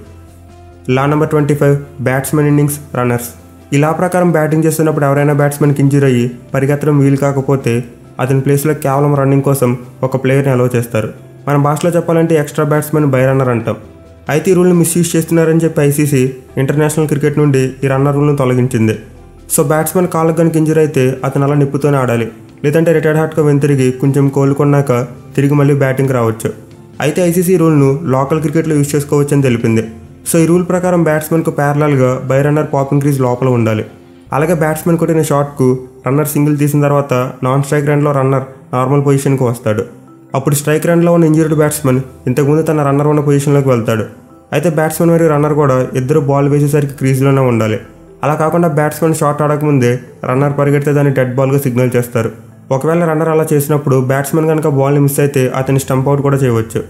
law number twenty five batsmen innings runners ఇలా ప్రకారం బ్యాటింగ్ చేస్తున్నప్పుడు ఎవరైనా బ్యాట్స్మెన్కి ఇంజరీ అయ్యి పరిగెత్తడం వీలు కాకపోతే అతని ప్లేస్లో కేవలం రన్నింగ్ కోసం ఒక ప్లేయర్ని అలౌ చేస్తారు మన భాషలో చెప్పాలంటే ఎక్స్ట్రా బ్యాట్స్మెన్ బై రన్నర్ అంటాం అయితే ఈ రూల్ని మిస్యూజ్ చేస్తున్నారని చెప్పి ఐసీసీ ఇంటర్నేషనల్ క్రికెట్ నుండి ఈ రన్నర్ రూల్ను తొలగించింది సో బ్యాట్స్మెన్ కాళ్ళకు కనుక ఇంజరీ అయితే అతను అలా నిప్పుతోనే ఆడాలి లేదంటే రిటైర్డ్ హార్ట్గా వెంతిరిగి కొంచెం కోలుకున్నాక తిరిగి మళ్ళీ బ్యాటింగ్ రావచ్చు అయితే ఐసీసీ రూల్ను లోకల్ క్రికెట్లో యూజ్ చేసుకోవచ్చని తెలిపింది సో ఈ రూల్ ప్రకారం బ్యాట్స్మెన్కు ప్యారలల్గా బై రన్నర్ పాపింగ్ క్రీజ్ లోపల ఉండాలి అలాగే బ్యాట్స్మెన్ కొట్టిన షాట్కు రన్నర్ సింగిల్ తీసిన తర్వాత నాన్ స్ట్రైక్ రన్లో రన్నర్ నార్మల్ పొజిషన్కి వస్తాడు అప్పుడు స్ట్రైక్ రన్లో ఉన్న ఇంజర్డ్ బ్యాట్స్మెన్ ఇంతకుముందు తన రన్నర్ ఉన్న పొజిషన్లోకి వెళ్తాడు అయితే బ్యాట్స్మెన్ మరియు రన్నర్ కూడా ఇద్దరు బాల్ వేసేసరికి క్రీజ్లోనే ఉండాలి అలా కాకుండా బ్యాట్స్మెన్ షాట్ ఆడకముందే రన్నర్ పరిగెడితే దాన్ని డెడ్ బాల్గా సిగ్నల్ చేస్తారు ఒకవేళ రన్నర్ అలా చేసినప్పుడు బ్యాట్స్మెన్ కనుక బాల్ని మిస్ అయితే అతని స్టంప్ అవుట్ కూడా చేయవచ్చు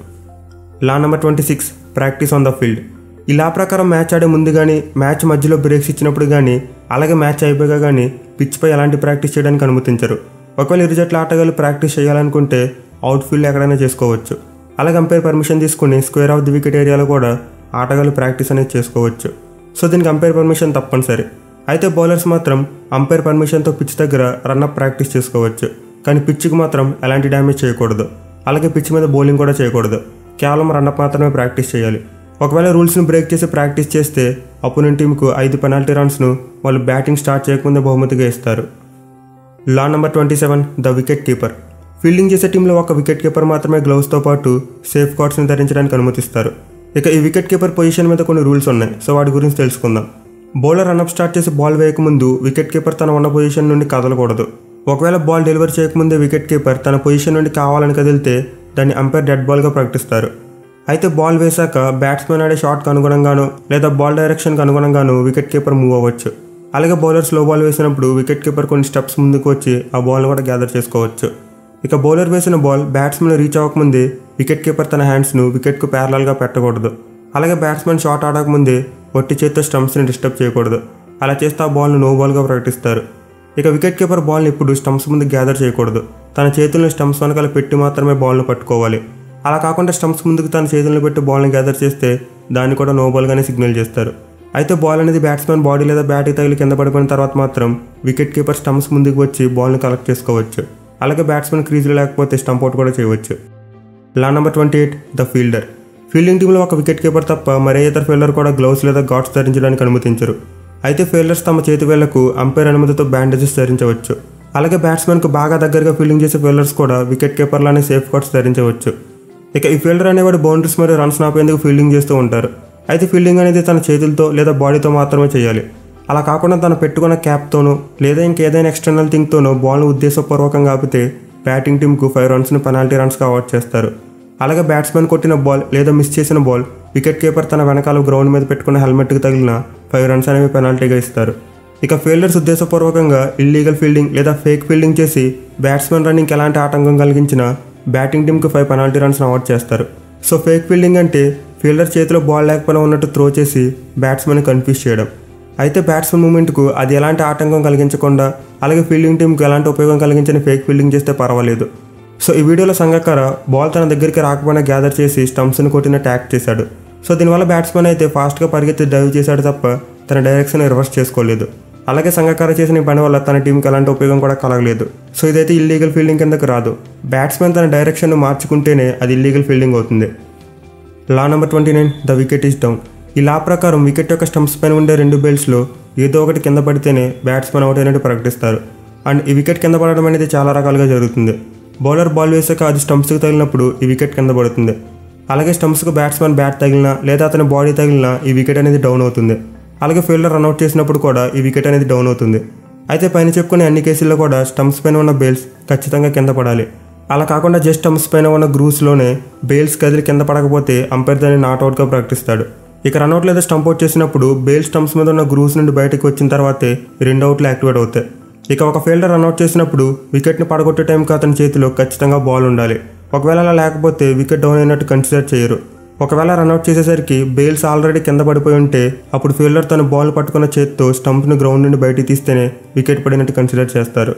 law number twenty six practice on the field ఈ లా ప్రకారం మ్యాచ్ ఆడే ముందు కానీ మ్యాచ్ మధ్యలో బ్రేక్స్ ఇచ్చినప్పుడు కానీ అలాగే మ్యాచ్ అయిపోయాక కానీ పిచ్పై ఎలాంటి ప్రాక్టీస్ చేయడానికి అనుమతించరు ఒకవేళ ఇరు జట్ల ఆటగాళ్ళు ప్రాక్టీస్ చేయాలనుకుంటే అవుట్ ఫీల్డ్ ఎక్కడైనా చేసుకోవచ్చు అలాగే అంపైర్ పర్మిషన్ తీసుకుని స్క్వేర్ ఆఫ్ ది వికెట్ ఏరియాలో కూడా ఆటగాళ్ళు ప్రాక్టీస్ అనేది చేసుకోవచ్చు సో దీనికి అంపైర్ పర్మిషన్ తప్పనిసరి అయితే బౌలర్స్ మాత్రం అంపైర్ పర్మిషన్తో పిచ్ దగ్గర రన్అప్ ప్రాక్టీస్ చేసుకోవచ్చు కానీ పిచ్కి మాత్రం ఎలాంటి డ్యామేజ్ చేయకూడదు అలాగే పిచ్ మీద బౌలింగ్ కూడా చేయకూడదు కేవలం రన్అప్ మాత్రమే ప్రాక్టీస్ చేయాలి ఒకవేళ రూల్స్ను బ్రేక్ చేసి ప్రాక్టీస్ చేస్తే అపోనెంట్ టీంకు ఐదు పెనాల్టీ రన్స్ను వాళ్ళు బ్యాటింగ్ స్టార్ట్ చేయకముందే బహుమతిగా ఇస్తారు law number twenty seven the wicket keeper fielding చేసే టీంలో ఒక వికెట్ కీపర్ మాత్రమే గ్లౌస్తో పాటు సేఫ్ కార్డ్స్ని ధరించడానికి అనుమతిస్తారు ఇక ఈ వికెట్ కీపర్ పొజిషన్ మీద కొన్ని రూల్స్ ఉన్నాయి సో వాటి గురించి తెలుసుకుందాం బౌలర్ రన్అప్ స్టార్ట్ చేసి బాల్ వేయకముందు వికెట్ కీపర్ తన ఉన్న పొజిషన్ నుండి కదలకూడదు ఒకవేళ బాల్ డెలివరీ చేయకముందే వికెట్ కీపర్ తన పొజిషన్ నుండి కావాలని కదిలితే దాన్ని అంపైర్ డెడ్ బాల్గా ప్రకటిస్తారు అయితే బాల్ వేశాక బ్యాట్స్మెన్ ఆడే షాట్కి అనుగుణంగానో లేదా బాల్ డైరెక్షన్కి అనుగుణంగానో వికెట్ కీపర్ మూవ్ అవ్వచ్చు అలాగే బౌలర్ స్లో బాల్ వేసినప్పుడు వికెట్ కీపర్ కొన్ని స్టెప్స్ ముందుకు వచ్చి ఆ బాల్ని కూడా గ్యాదర్ చేసుకోవచ్చు ఇక బౌలర్ వేసిన బాల్ బ్యాట్స్మెన్ రీచ్ అవ్వకముందే వికెట్ కీపర్ తన హ్యాండ్స్ను వికెట్కు ప్యారలల్గా పెట్టకూడదు అలాగే బ్యాట్స్మెన్ షాట్ ఆడకముందే ఒట్టి చేత్తో స్టంప్స్ని డిస్టర్బ్ చేయకూడదు అలా చేస్తే ఆ బాల్ను నో బాల్గా ప్రకటిస్తారు ఇక వికెట్ కీపర్ బాల్ని ఇప్పుడు స్టంప్స్ ముందు గ్యాదర్ చేయకూడదు తన చేతులను స్టంప్స్ వెనకాల పెట్టి మాత్రమే బాల్ను పట్టుకోవాలి అలా కాకుండా స్టంప్స్ ముందుకు తన చేతులను పెట్టి బాల్ని గ్యాదర్ చేస్తే దాన్ని కూడా నో బాల్గానే సిగ్నల్ చేస్తారు అయితే బాల్ అనేది బ్యాట్స్మెన్ బాడీ లేదా బ్యాట్కి తగిలి కింద పడిపోయిన తర్వాత మాత్రం వికెట్ కీపర్ స్టంప్స్ ముందుకు వచ్చి బాల్ని కలెక్ట్ చేసుకోవచ్చు అలాగే బ్యాట్స్మెన్ క్రీజ్లో లేకపోతే స్టంప్ అవుట్ కూడా చేయవచ్చు law number twenty eight the fielder fielding టీంలో ఒక వికెట్ కీపర్ తప్ప మరే ఇతర ఫీల్డర్ కూడా గ్లౌస్ లేదా గాట్స్ ధరించడానికి అనుమతించరు అయితే ఫీల్డర్స్ తమ చేతి వేళ్లకు అంపైర్ అనుమతితో బ్యాండేజెస్ ధరించవచ్చు అలాగే బ్యాట్స్మెన్కు బాగా దగ్గరగా ఫీల్డింగ్ చేసే ఫీల్డర్స్ కూడా వికెట్ కీపర్లానే సేఫ్ గార్డ్స్ ధరించవచ్చు ఇక ఈ ఫీల్డర్ అనేవాడు బౌండరీస్ మరియు రన్స్ నాపేందుకు ఫీల్డింగ్ చేస్తూ ఉంటారు అయితే ఫీల్డింగ్ అనేది తన చేతులతో లేదా బాడీతో మాత్రమే చేయాలి అలా కాకుండా తను పెట్టుకున్న క్యాప్తోనో లేదా ఇంకేదైనా ఎక్స్టర్నల్ థింగ్తోనో బాల్ను ఉద్దేశపూర్వకంగా ఆపితే బ్యాటింగ్ టీంకు ఫైవ్ రన్స్ని పెనాల్టీ రన్స్గా అవార్డ్ చేస్తారు అలాగే బ్యాట్స్మెన్ కొట్టిన బాల్ లేదా మిస్ చేసిన బాల్ వికెట్ కీపర్ తన వెనకాల గ్రౌండ్ మీద పెట్టుకున్న హెల్మెట్కి తగిలిన ఫైవ్ రన్స్ అనేవి పెనాల్టీగా ఇస్తారు ఇక ఫీల్డర్స్ ఉద్దేశపూర్వకంగా ఇల్లీగల్ ఫీల్డింగ్ లేదా ఫేక్ ఫీల్డింగ్ చేసి బ్యాట్స్మెన్ రన్నింగ్కి ఎలాంటి ఆటంకం కలిగించినా బ్యాటింగ్ టీంకి ఫైవ్ పెనాల్టీ రన్స్ని అవార్డ్ చేస్తారు సో ఫేక్ ఫీల్డింగ్ అంటే ఫీల్డర్ చేతిలో బాల్ లేకపోయినా ఉన్నట్టు త్రో చేసి బ్యాట్స్మెన్ కన్ఫ్యూజ్ చేయడం అయితే బ్యాట్స్మెన్ మూమెంట్కు అది ఎలాంటి ఆటంకం కలిగించకుండా అలాగే ఫీల్డింగ్ టీంకి ఎలాంటి ఉపయోగం కలిగించని ఫేక్ ఫీల్డింగ్ చేస్తే పర్వాలేదు సో ఈ వీడియోలో సంగక్కర బాల్ తన దగ్గరికి రాకపోయినా గ్యాదర్ చేసి స్టంప్స్ని కొట్టిన ట్యాక్ చేశాడు సో దీనివల్ల బ్యాట్స్మెన్ అయితే ఫాస్ట్గా పరిగెత్తి డైవ్ చేశాడు తప్ప తన డైరెక్షన్ రివర్స్ చేసుకోలేదు అలాగే సంగకార చేసిన ఈ పని వల్ల తన టీంకి ఎలాంటి ఉపయోగం కూడా కలగలేదు సో ఇదైతే ఇల్లీగల్ ఫీల్డింగ్ కిందకు రాదు బ్యాట్స్మెన్ తన డైరెక్షన్ మార్చుకుంటేనే అది ఇల్లీగల్ ఫీల్డింగ్ అవుతుంది law number twenty nine the wicket is down ఈ లా ప్రకారం వికెట్ యొక్క స్టంప్స్ పైన ఉండే రెండు బెల్ట్స్లో ఏదో ఒకటి కింద పడితేనే బ్యాట్స్మెన్ అవుట్ అయినట్టు ప్రకటిస్తారు అండ్ ఈ వికెట్ కింద పడడం అనేది చాలా రకాలుగా జరుగుతుంది బౌలర్ బాల్ వేసాక అది స్టంప్స్కి తగిలినప్పుడు ఈ వికెట్ కింద పడుతుంది అలాగే స్టంప్స్కి బ్యాట్స్మెన్ బ్యాట్ తగిలినా లేదా అతని బాడీ తగిలినా ఈ వికెట్ అనేది డౌన్ అవుతుంది అలాగే ఫీల్డర్ రన్అట్ చేసినప్పుడు కూడా ఈ వికెట్ అనేది డౌన్ అవుతుంది అయితే పైన చెప్పుకునే అన్ని కేసుల్లో కూడా స్టంప్స్ పైన ఉన్న బేల్స్ ఖచ్చితంగా కింద పడాలి అలా కాకుండా జస్ట్ స్టంప్స్ పైన ఉన్న గ్రూస్లోనే బేల్స్ కదిలి కింద పడకపోతే అంపైర్ దాన్ని నాట్అవుట్గా ప్రకటిస్తాడు ఇక రన్అట్ లేదా స్టంప్ అవుట్ చేసినప్పుడు బేల్ స్టంప్స్ మీద ఉన్న గ్రూస్ నుండి బయటకు వచ్చిన తర్వాతే రెండు అవుట్లు యాక్టివేట్ అవుతాయి ఇక ఒక ఫీల్డర్ రన్అట్ చేసినప్పుడు వికెట్ని పడగొట్టే టైంకి అతని చేతిలో ఖచ్చితంగా బాల్ ఉండాలి ఒకవేళ అలా లేకపోతే వికెట్ డౌన్ అయినట్టు కన్సిడర్ చేయరు ఒకవేళ రన్అట్ చేసేసరికి బేల్స్ ఆల్రెడీ కింద పడిపోయి ఉంటే అప్పుడు ఫీల్డర్ తన బాల్ పట్టుకున్న చేతితో స్టంప్ను గ్రౌండ్ నుండి బయటికి తీస్తేనే వికెట్ పడినట్టు కన్సిడర్ చేస్తారు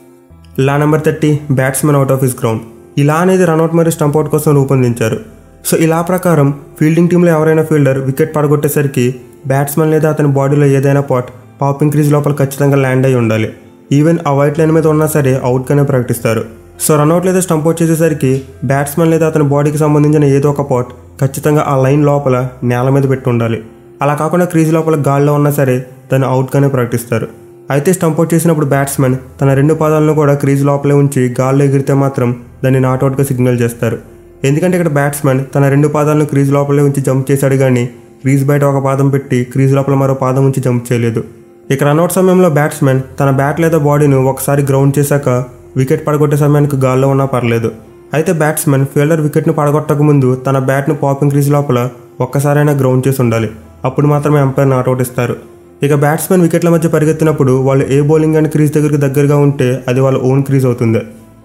law number thirty batsmen out of his ground ఈ లా అనేది రన్అట్ మరియు స్టంప్ అవుట్ కోసం రూపొందించారు సో ఈ లా ప్రకారం ఫీల్డింగ్ టీంలో ఎవరైనా ఫీల్డర్ వికెట్ పడగొట్టేసరికి బ్యాట్స్మెన్ లేదా అతని బాడీలో ఏదైనా పాట్ పాపింగ్ క్రీజ్ లోపల ఖచ్చితంగా ల్యాండ్ అయి ఉండాలి ఈవెన్ ఆ వైట్ లైన్ మీద ఉన్నా సరే అవుట్గానే ప్రకటిస్తారు సో రన్అట్ లేదా స్టంప్ అవుట్ చేసేసరికి బ్యాట్స్మెన్ లేదా అతని బాడీకి సంబంధించిన ఏదో ఒక పాట్ ఖచ్చితంగా ఆ లైన్ లోపల నేల మీద పెట్టి ఉండాలి అలా కాకుండా క్రీజ్ లోపల గాల్లో ఉన్నా సరే దాన్ని అవుట్గానే ప్రకటిస్తారు అయితే స్టంప్ అవుట్ చేసినప్పుడు బ్యాట్స్మెన్ తన రెండు పాదాలను కూడా క్రీజ్ లోపలే ఉంచి గాల్లో ఎగిరితే మాత్రం దాన్ని నాట్అవుట్గా సిగ్నల్ చేస్తారు ఎందుకంటే ఇక్కడ బ్యాట్స్మెన్ తన రెండు పాదాలను క్రీజ్ లోపలే ఉంచి జంప్ చేశాడు కానీ క్రీజ్ బయట ఒక పాదం పెట్టి క్రీజ్ లోపల మరో పాదం ఉంచి జంప్ చేయలేదు ఇక రన్అట్ సమయంలో బ్యాట్స్మెన్ తన బ్యాట్ లేదా బాడీని ఒకసారి గ్రౌండ్ చేశాక వికెట్ పడగొట్టే సమయానికి గాల్లో ఉన్నా పర్లేదు అయితే బ్యాట్స్మెన్ ఫీల్డర్ వికెట్ను పడగొట్టక ముందు తన బ్యాట్ను పాపింగ్ క్రీజ్ లోపల ఒక్కసారైనా గ్రౌండ్ చేసి ఉండాలి అప్పుడు మాత్రమే అంపైర్ నాట్అవుట్ ఇస్తారు ఇక బ్యాట్స్మెన్ వికెట్ల మధ్య పరిగెత్తినప్పుడు వాళ్ళు ఏ బౌలింగ్ అండ్ క్రీజ్ దగ్గరికి దగ్గరగా ఉంటే అది వాళ్ళ ఓన్ క్రీజ్ అవుతుంది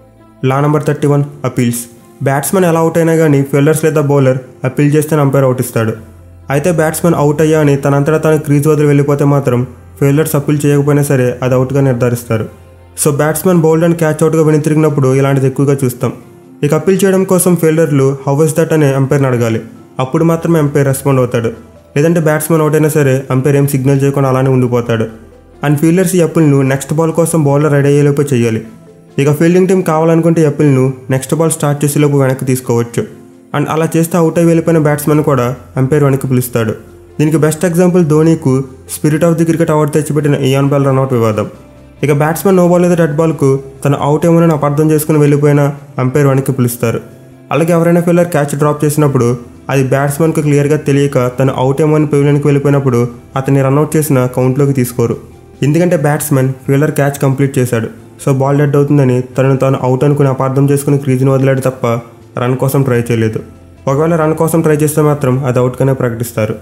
law number thirty one appeals batsmen ఎలా అవుట్ అయినా కానీ ఫీల్డర్స్ లేదా బౌలర్ అపీల్ చేస్తే అంపైర్ అవుట్ ఇస్తాడు అయితే బ్యాట్స్మెన్ అవుట్ అయ్యా అని తనంతటా తన క్రీజ్ వదిలి వెళ్ళిపోతే మాత్రం ఫీల్డర్స్ అప్పీల్ చేయకపోయినా సరే అది అవుట్గా నిర్ధారిస్తారు so batsmen bowled and caught అవుట్గా వెనుతిరిగినప్పుడు ఇలాంటిది ఎక్కువగా చూస్తాం ఇక అప్పీల్ చేయడం కోసం ఫీల్డర్లు హౌ ఇస్ దట్ అని అంపైర్ని అడగాలి అప్పుడు మాత్రమే అంపైర్ రెస్పాండ్ అవుతాడు లేదంటే బ్యాట్స్మెన్ అవుట్ అయినా సరే అంపైర్ ఏం సిగ్నల్ చేయకుండా అలానే ఉండిపోతాడు అండ్ ఫీల్డర్స్ ఈ అప్పుల్ను నెక్స్ట్ బాల్ కోసం బౌలర్ రెడీ అయ్యేలోపు చేయాలి ఇక ఫీల్డింగ్ టీం కావాలనుకుంటే ఈ అప్పుల్ను నెక్స్ట్ బాల్ స్టార్ట్ చేసేలోపు వెనక్కి తీసుకోవచ్చు అండ్ అలా చేస్తే అవుట్ అయి వెళ్ళిపోయిన బ్యాట్స్మెన్ కూడా అంపైర్ వెనక్కి పిలుస్తాడు దీనికి బెస్ట్ ఎగ్జాంపుల్ ధోనీకు spirit of the cricket award తెచ్చిపెట్టిన ఇయాన్ బాల్ రన్అట్ వివాదం ఇక బ్యాట్స్మెన్ నో బాల్ లేదా డెడ్ బాల్కు తన అవుట్ ఏమోనని అపార్థం చేసుకుని వెళ్ళిపోయినా అంపైర్ వెనక్కి పిలుస్తారు అలాగే ఎవరైనా ఫీల్డర్ క్యాచ్ డ్రాప్ చేసినప్పుడు అది బ్యాట్స్మెన్కు క్లియర్గా తెలియక తను అవుట్ ఏమో అని పెవిలియన్కి వెళ్ళిపోయినప్పుడు అతన్ని రన్అట్ చేసిన కౌంట్లోకి తీసుకోరు ఎందుకంటే బ్యాట్స్మెన్ ఫీల్డర్ క్యాచ్ కంప్లీట్ చేశాడు సో బాల్ డెడ్ అవుతుందని తనను తాను అవుట్ అనుకుని అపార్థం చేసుకుని క్రీజ్ని వదిలాడు తప్ప రన్ కోసం ట్రై చేయలేదు ఒకవేళ రన్ కోసం ట్రై చేస్తే మాత్రం అది అవుట్గానే ప్రకటిస్తారు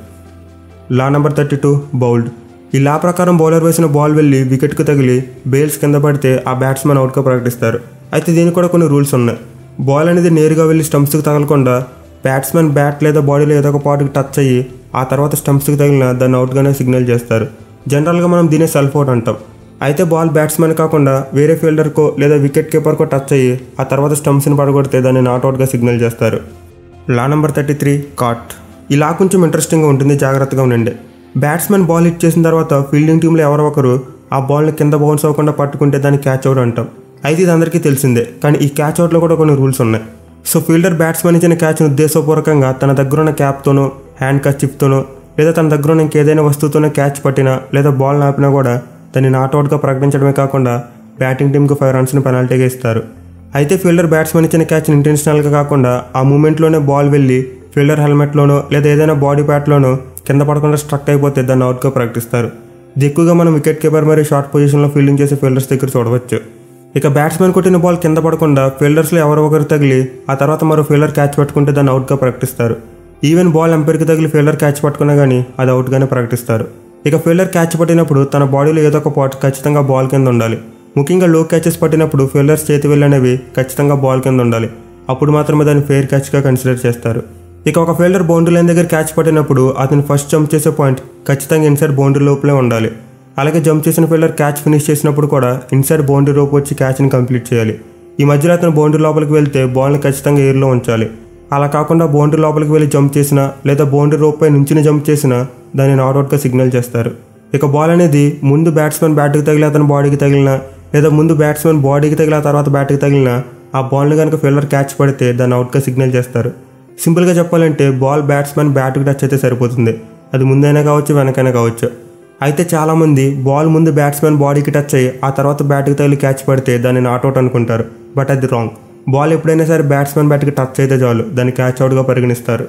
law number thirty two bowled ఈ లా ప్రకారం బౌలర్ వేసిన బాల్ వెళ్ళి వికెట్కు తగిలి బేల్స్ కింద పడితే ఆ బ్యాట్స్మెన్ అవుట్గా ప్రకటిస్తారు అయితే దీనికి కూడా కొన్ని రూల్స్ ఉన్నాయి బాల్ అనేది నేరుగా వెళ్ళి స్టంప్స్కి తగలకుండా బ్యాట్స్మెన్ బ్యాట్ లేదా బాడీలో ఏదో ఒక పాటుకి టచ్ అయ్యి ఆ తర్వాత స్టంప్స్కి తగిలిన దాన్ని అవుట్గానే సిగ్నల్ చేస్తారు జనరల్గా మనం దీనే సెల్ఫ్ అవుట్ అంటాం అయితే బాల్ బ్యాట్స్మెన్ కాకుండా వేరే ఫీల్డర్కో లేదా వికెట్ కీపర్కో టచ్ అయ్యి ఆ తర్వాత స్టంప్స్ని పడగొడితే దాన్ని నాట్అవుట్గా సిగ్నల్ చేస్తారు law number thirty three caught ఈ లా కొంచెం ఇంట్రెస్టింగ్గా ఉంటుంది జాగ్రత్తగా ఉండండి బ్యాట్స్మెన్ బాల్ హిట్ చేసిన తర్వాత ఫీల్డింగ్ టీంలో ఎవరో ఒకరు ఆ బాల్ని కింద బౌన్స్ అవ్వకుండా పట్టుకుంటే దాన్ని క్యాచ్ అవుట్ అంటాం అయితే ఇది అందరికీ తెలిసిందే కానీ ఈ క్యాచ్ అవుట్లో కూడా కొన్ని రూల్స్ ఉన్నాయి సో ఫీల్డర్ బ్యాట్స్మెన్ ఇచ్చిన క్యాచ్ను ఉద్దేశపూర్వకంగా తన దగ్గర ఉన్న క్యాప్తోనో హ్యాండ్ కచ్చిప్తోనో లేదా తన దగ్గర ఉన్న ఇంకేదైనా వస్తువుతోనో క్యాచ్ పట్టినా లేదా బాల్ నాపినా కూడా దాన్ని నాట్అవుట్గా ప్రకటించడమే కాకుండా బ్యాటింగ్ టీంకు ఫైవ్ రన్స్ని పెనాల్టీగా ఇస్తారు అయితే ఫీల్డర్ బ్యాట్స్మెన్ ఇచ్చిన క్యాచ్ని ఇంటెన్షనల్గా కాకుండా ఆ మూమెంట్లోనే బాల్ వెళ్ళి ఫీల్డర్ హెల్మెట్లోనో లేదా ఏదైనా బాడీ ప్యాట్లోనో కింద పడకుండా స్ట్రక్ అయిపోతే దాన్ని అవుట్గా ప్రకటిస్తారు ఇది ఎక్కువగా మనం వికెట్ కీపర్ మరియు షార్ట్ పొజిషన్లో ఫీల్డింగ్ చేసే ఫీల్డర్స్ దగ్గర చూడవచ్చు ఇక బ్యాట్స్మెన్ కొట్టిన బాల్ కింద పడకుండా ఫీల్డర్స్లో ఎవరో ఒకరు తగిలి ఆ తర్వాత మరో ఫీల్డర్ క్యాచ్ పట్టుకుంటే దాన్ని అవుట్గా ప్రకటిస్తారు ఈవెన్ బాల్ ఎంపైర్కి తగిలి ఫీల్డర్ క్యాచ్ పట్టుకున్నా కానీ అది అవుట్గానే ప్రకటిస్తారు ఇక ఫీల్డర్ క్యాచ్ పట్టినప్పుడు తన బాడీలో ఏదో ఒక పాట్ ఖచ్చితంగా బాల్ కింద ఉండాలి ముఖ్యంగా లో క్యాచెస్ పట్టినప్పుడు ఫీల్డర్స్ చేతి వెళ్ళనేవి ఖచ్చితంగా బాల్ కింద ఉండాలి అప్పుడు మాత్రమే దాన్ని ఫెయిర్ క్యాచ్గా కన్సిడర్ చేస్తారు ఇక ఒక ఫీల్డర్ బౌండరీ లైన్ దగ్గర క్యాచ్ పట్టినప్పుడు అతను ఫస్ట్ జంప్ చేసే పాయింట్ ఖచ్చితంగా ఇన్సైడ్ బౌండరీ లోపలే ఉండాలి అలాగే జంప్ చేసిన ఫీల్డర్ క్యాచ్ ఫినిష్ చేసినప్పుడు కూడా ఇన్సైడ్ బౌండరీ రోప్ వచ్చి క్యాచ్ని కంప్లీట్ చేయాలి ఈ మధ్యలో అతను బౌండరీ లోపలికి వెళ్తే బాల్ని ఖచ్చితంగా ఎయిర్లో ఉంచాలి అలా కాకుండా బౌండరీ లోపలికి వెళ్ళి జంప్ చేసినా లేదా బౌండరీ రోప్ పై నుంచిన జంప్ చేసినా దాన్ని నాట్అవుట్గా సిగ్నల్ చేస్తారు ఇక బాల్ అనేది ముందు బ్యాట్స్మెన్ బ్యాట్కి తగిలి అతని బాడీకి తగిలినా లేదా ముందు బ్యాట్స్మెన్ బాడీకి తగిలిన తర్వాత బ్యాట్కి తగిలినా ఆ బాల్ని కనుక ఫీల్డర్ క్యాచ్ పడితే దాన్ని అవుట్గా సిగ్నల్ చేస్తారు సింపుల్గా చెప్పాలంటే బాల్ బ్యాట్స్మెన్ బ్యాట్కి టచ్ అయితే సరిపోతుంది అది ముందైనా కావచ్చు వెనకైనా కావచ్చు అయితే చాలామంది బాల్ ముందు బ్యాట్స్మెన్ బాడీకి టచ్ అయ్యి ఆ తర్వాత బ్యాట్కి తగిలి క్యాచ్ పడితే దాన్ని నాట్అవుట్ అనుకుంటారు బట్ అది రాంగ్ బాల్ ఎప్పుడైనా సరే బ్యాట్స్మెన్ బ్యాట్కి టచ్ అయితే చాలు దాన్ని క్యాచ్ అవుట్గా పరిగణిస్తారు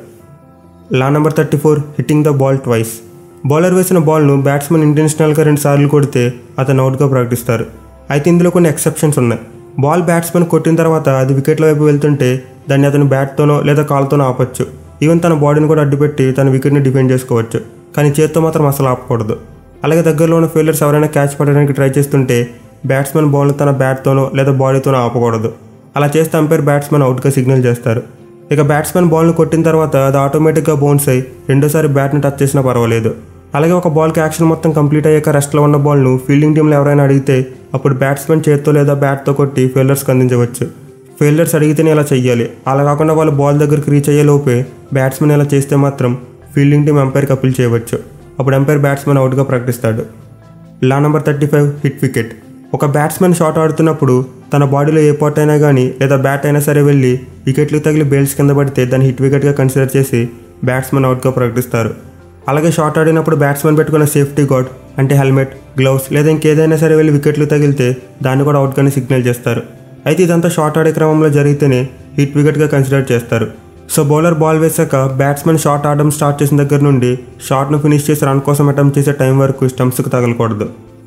law number thirty four hitting the ball twice bowler వేసిన బాల్ను బ్యాట్స్మెన్ ఇంటెన్షనల్గా రెండు సార్లు కొడితే అతను అవుట్గా ప్రకటిస్తారు అయితే ఇందులో కొన్ని ఎక్సెప్షన్స్ ఉన్నాయి బాల్ బ్యాట్స్మెన్ కొట్టిన తర్వాత అది వికెట్ల వైపు వెళ్తుంటే దాన్ని అతను బ్యాట్తోనో లేదా కాల్తోనో ఆపొచ్చు ఈవెన్ తన బాడీని కూడా అడ్డుపెట్టి తన వికెట్ని డిఫెండ్ చేసుకోవచ్చు కానీ చేత్తో మాత్రం అసలు ఆపకూడదు అలాగే దగ్గరలో ఉన్న ఫీల్డర్స్ ఎవరైనా క్యాచ్ పడడానికి ట్రై చేస్తుంటే బ్యాట్స్మెన్ బాల్ను తన బ్యాట్తోనో లేదా బాడీతోనో ఆపకూడదు అలా చేస్తే అంపైర్ బ్యాట్స్మెన్ అవుట్గా సిగ్నల్ చేస్తారు ఇక బ్యాట్స్మెన్ బాల్ను కొట్టిన తర్వాత అది ఆటోమేటిక్గా బౌన్స్ అయ్యి రెండోసారి బ్యాట్ని టచ్ చేసినా పర్వాలేదు అలాగే ఒక బాల్కి యాక్షన్ మొత్తం కంప్లీట్ అయ్యాక రెస్ట్లో ఉన్న బాల్ను ఫీల్డింగ్ టీంలో ఎవరైనా అడిగితే అప్పుడు బ్యాట్స్మెన్ చేత్తో లేదా బ్యాట్తో కొట్టి ఫీల్డర్స్కి అందించవచ్చు ఫీల్డర్స్ అడిగితేనే ఇలా చెయ్యాలి అలా కాకుండా వాళ్ళు బాల్ దగ్గరికి రీచ్ అయ్యే లోపే బ్యాట్స్మెన్ ఇలా చేస్తే మాత్రం ఫీల్డింగ్ టీం ఎంపైర్కి అప్పీల్ చేయవచ్చు అప్పుడు ఎంపైర్ బ్యాట్స్మెన్ అవుట్గా ప్రకటిస్తాడు law number thirty five hit wicket ఒక బ్యాట్స్మెన్ షాట్ ఆడుతున్నప్పుడు తన బాడీలో ఏ పార్ట్ అయినా కానీ లేదా బ్యాట్ అయినా సరే వెళ్ళి వికెట్లు తగిలి బేల్స్ కింద పడితే దాన్ని హిట్ వికెట్గా కన్సిడర్ చేసి బ్యాట్స్మెన్ అవుట్గా ప్రకటిస్తారు అలాగే షాట్ ఆడినప్పుడు బ్యాట్స్మెన్ పెట్టుకున్న సేఫ్టీ గార్డ్ అంటే హెల్మెట్ గ్లౌస్ లేదా ఇంకేదైనా సరే వెళ్ళి వికెట్లు తగిలితే దాన్ని కూడా అవుట్గానే సిగ్నల్ చేస్తారు అయితే ఇదంతా షాట్ ఆడే క్రమంలో జరిగితేనే హిట్ వికెట్గా కన్సిడర్ చేస్తారు సో బౌలర్ బాల్ వేసాక బ్యాట్స్మెన్ షాట్ ఆడడం స్టార్ట్ చేసిన దగ్గర నుండి షాట్ను ఫినిష్ చేసి రన్ కోసం అటెంప్ట్ చేసే టైం వరకు స్టంప్స్కి తగలకూడదు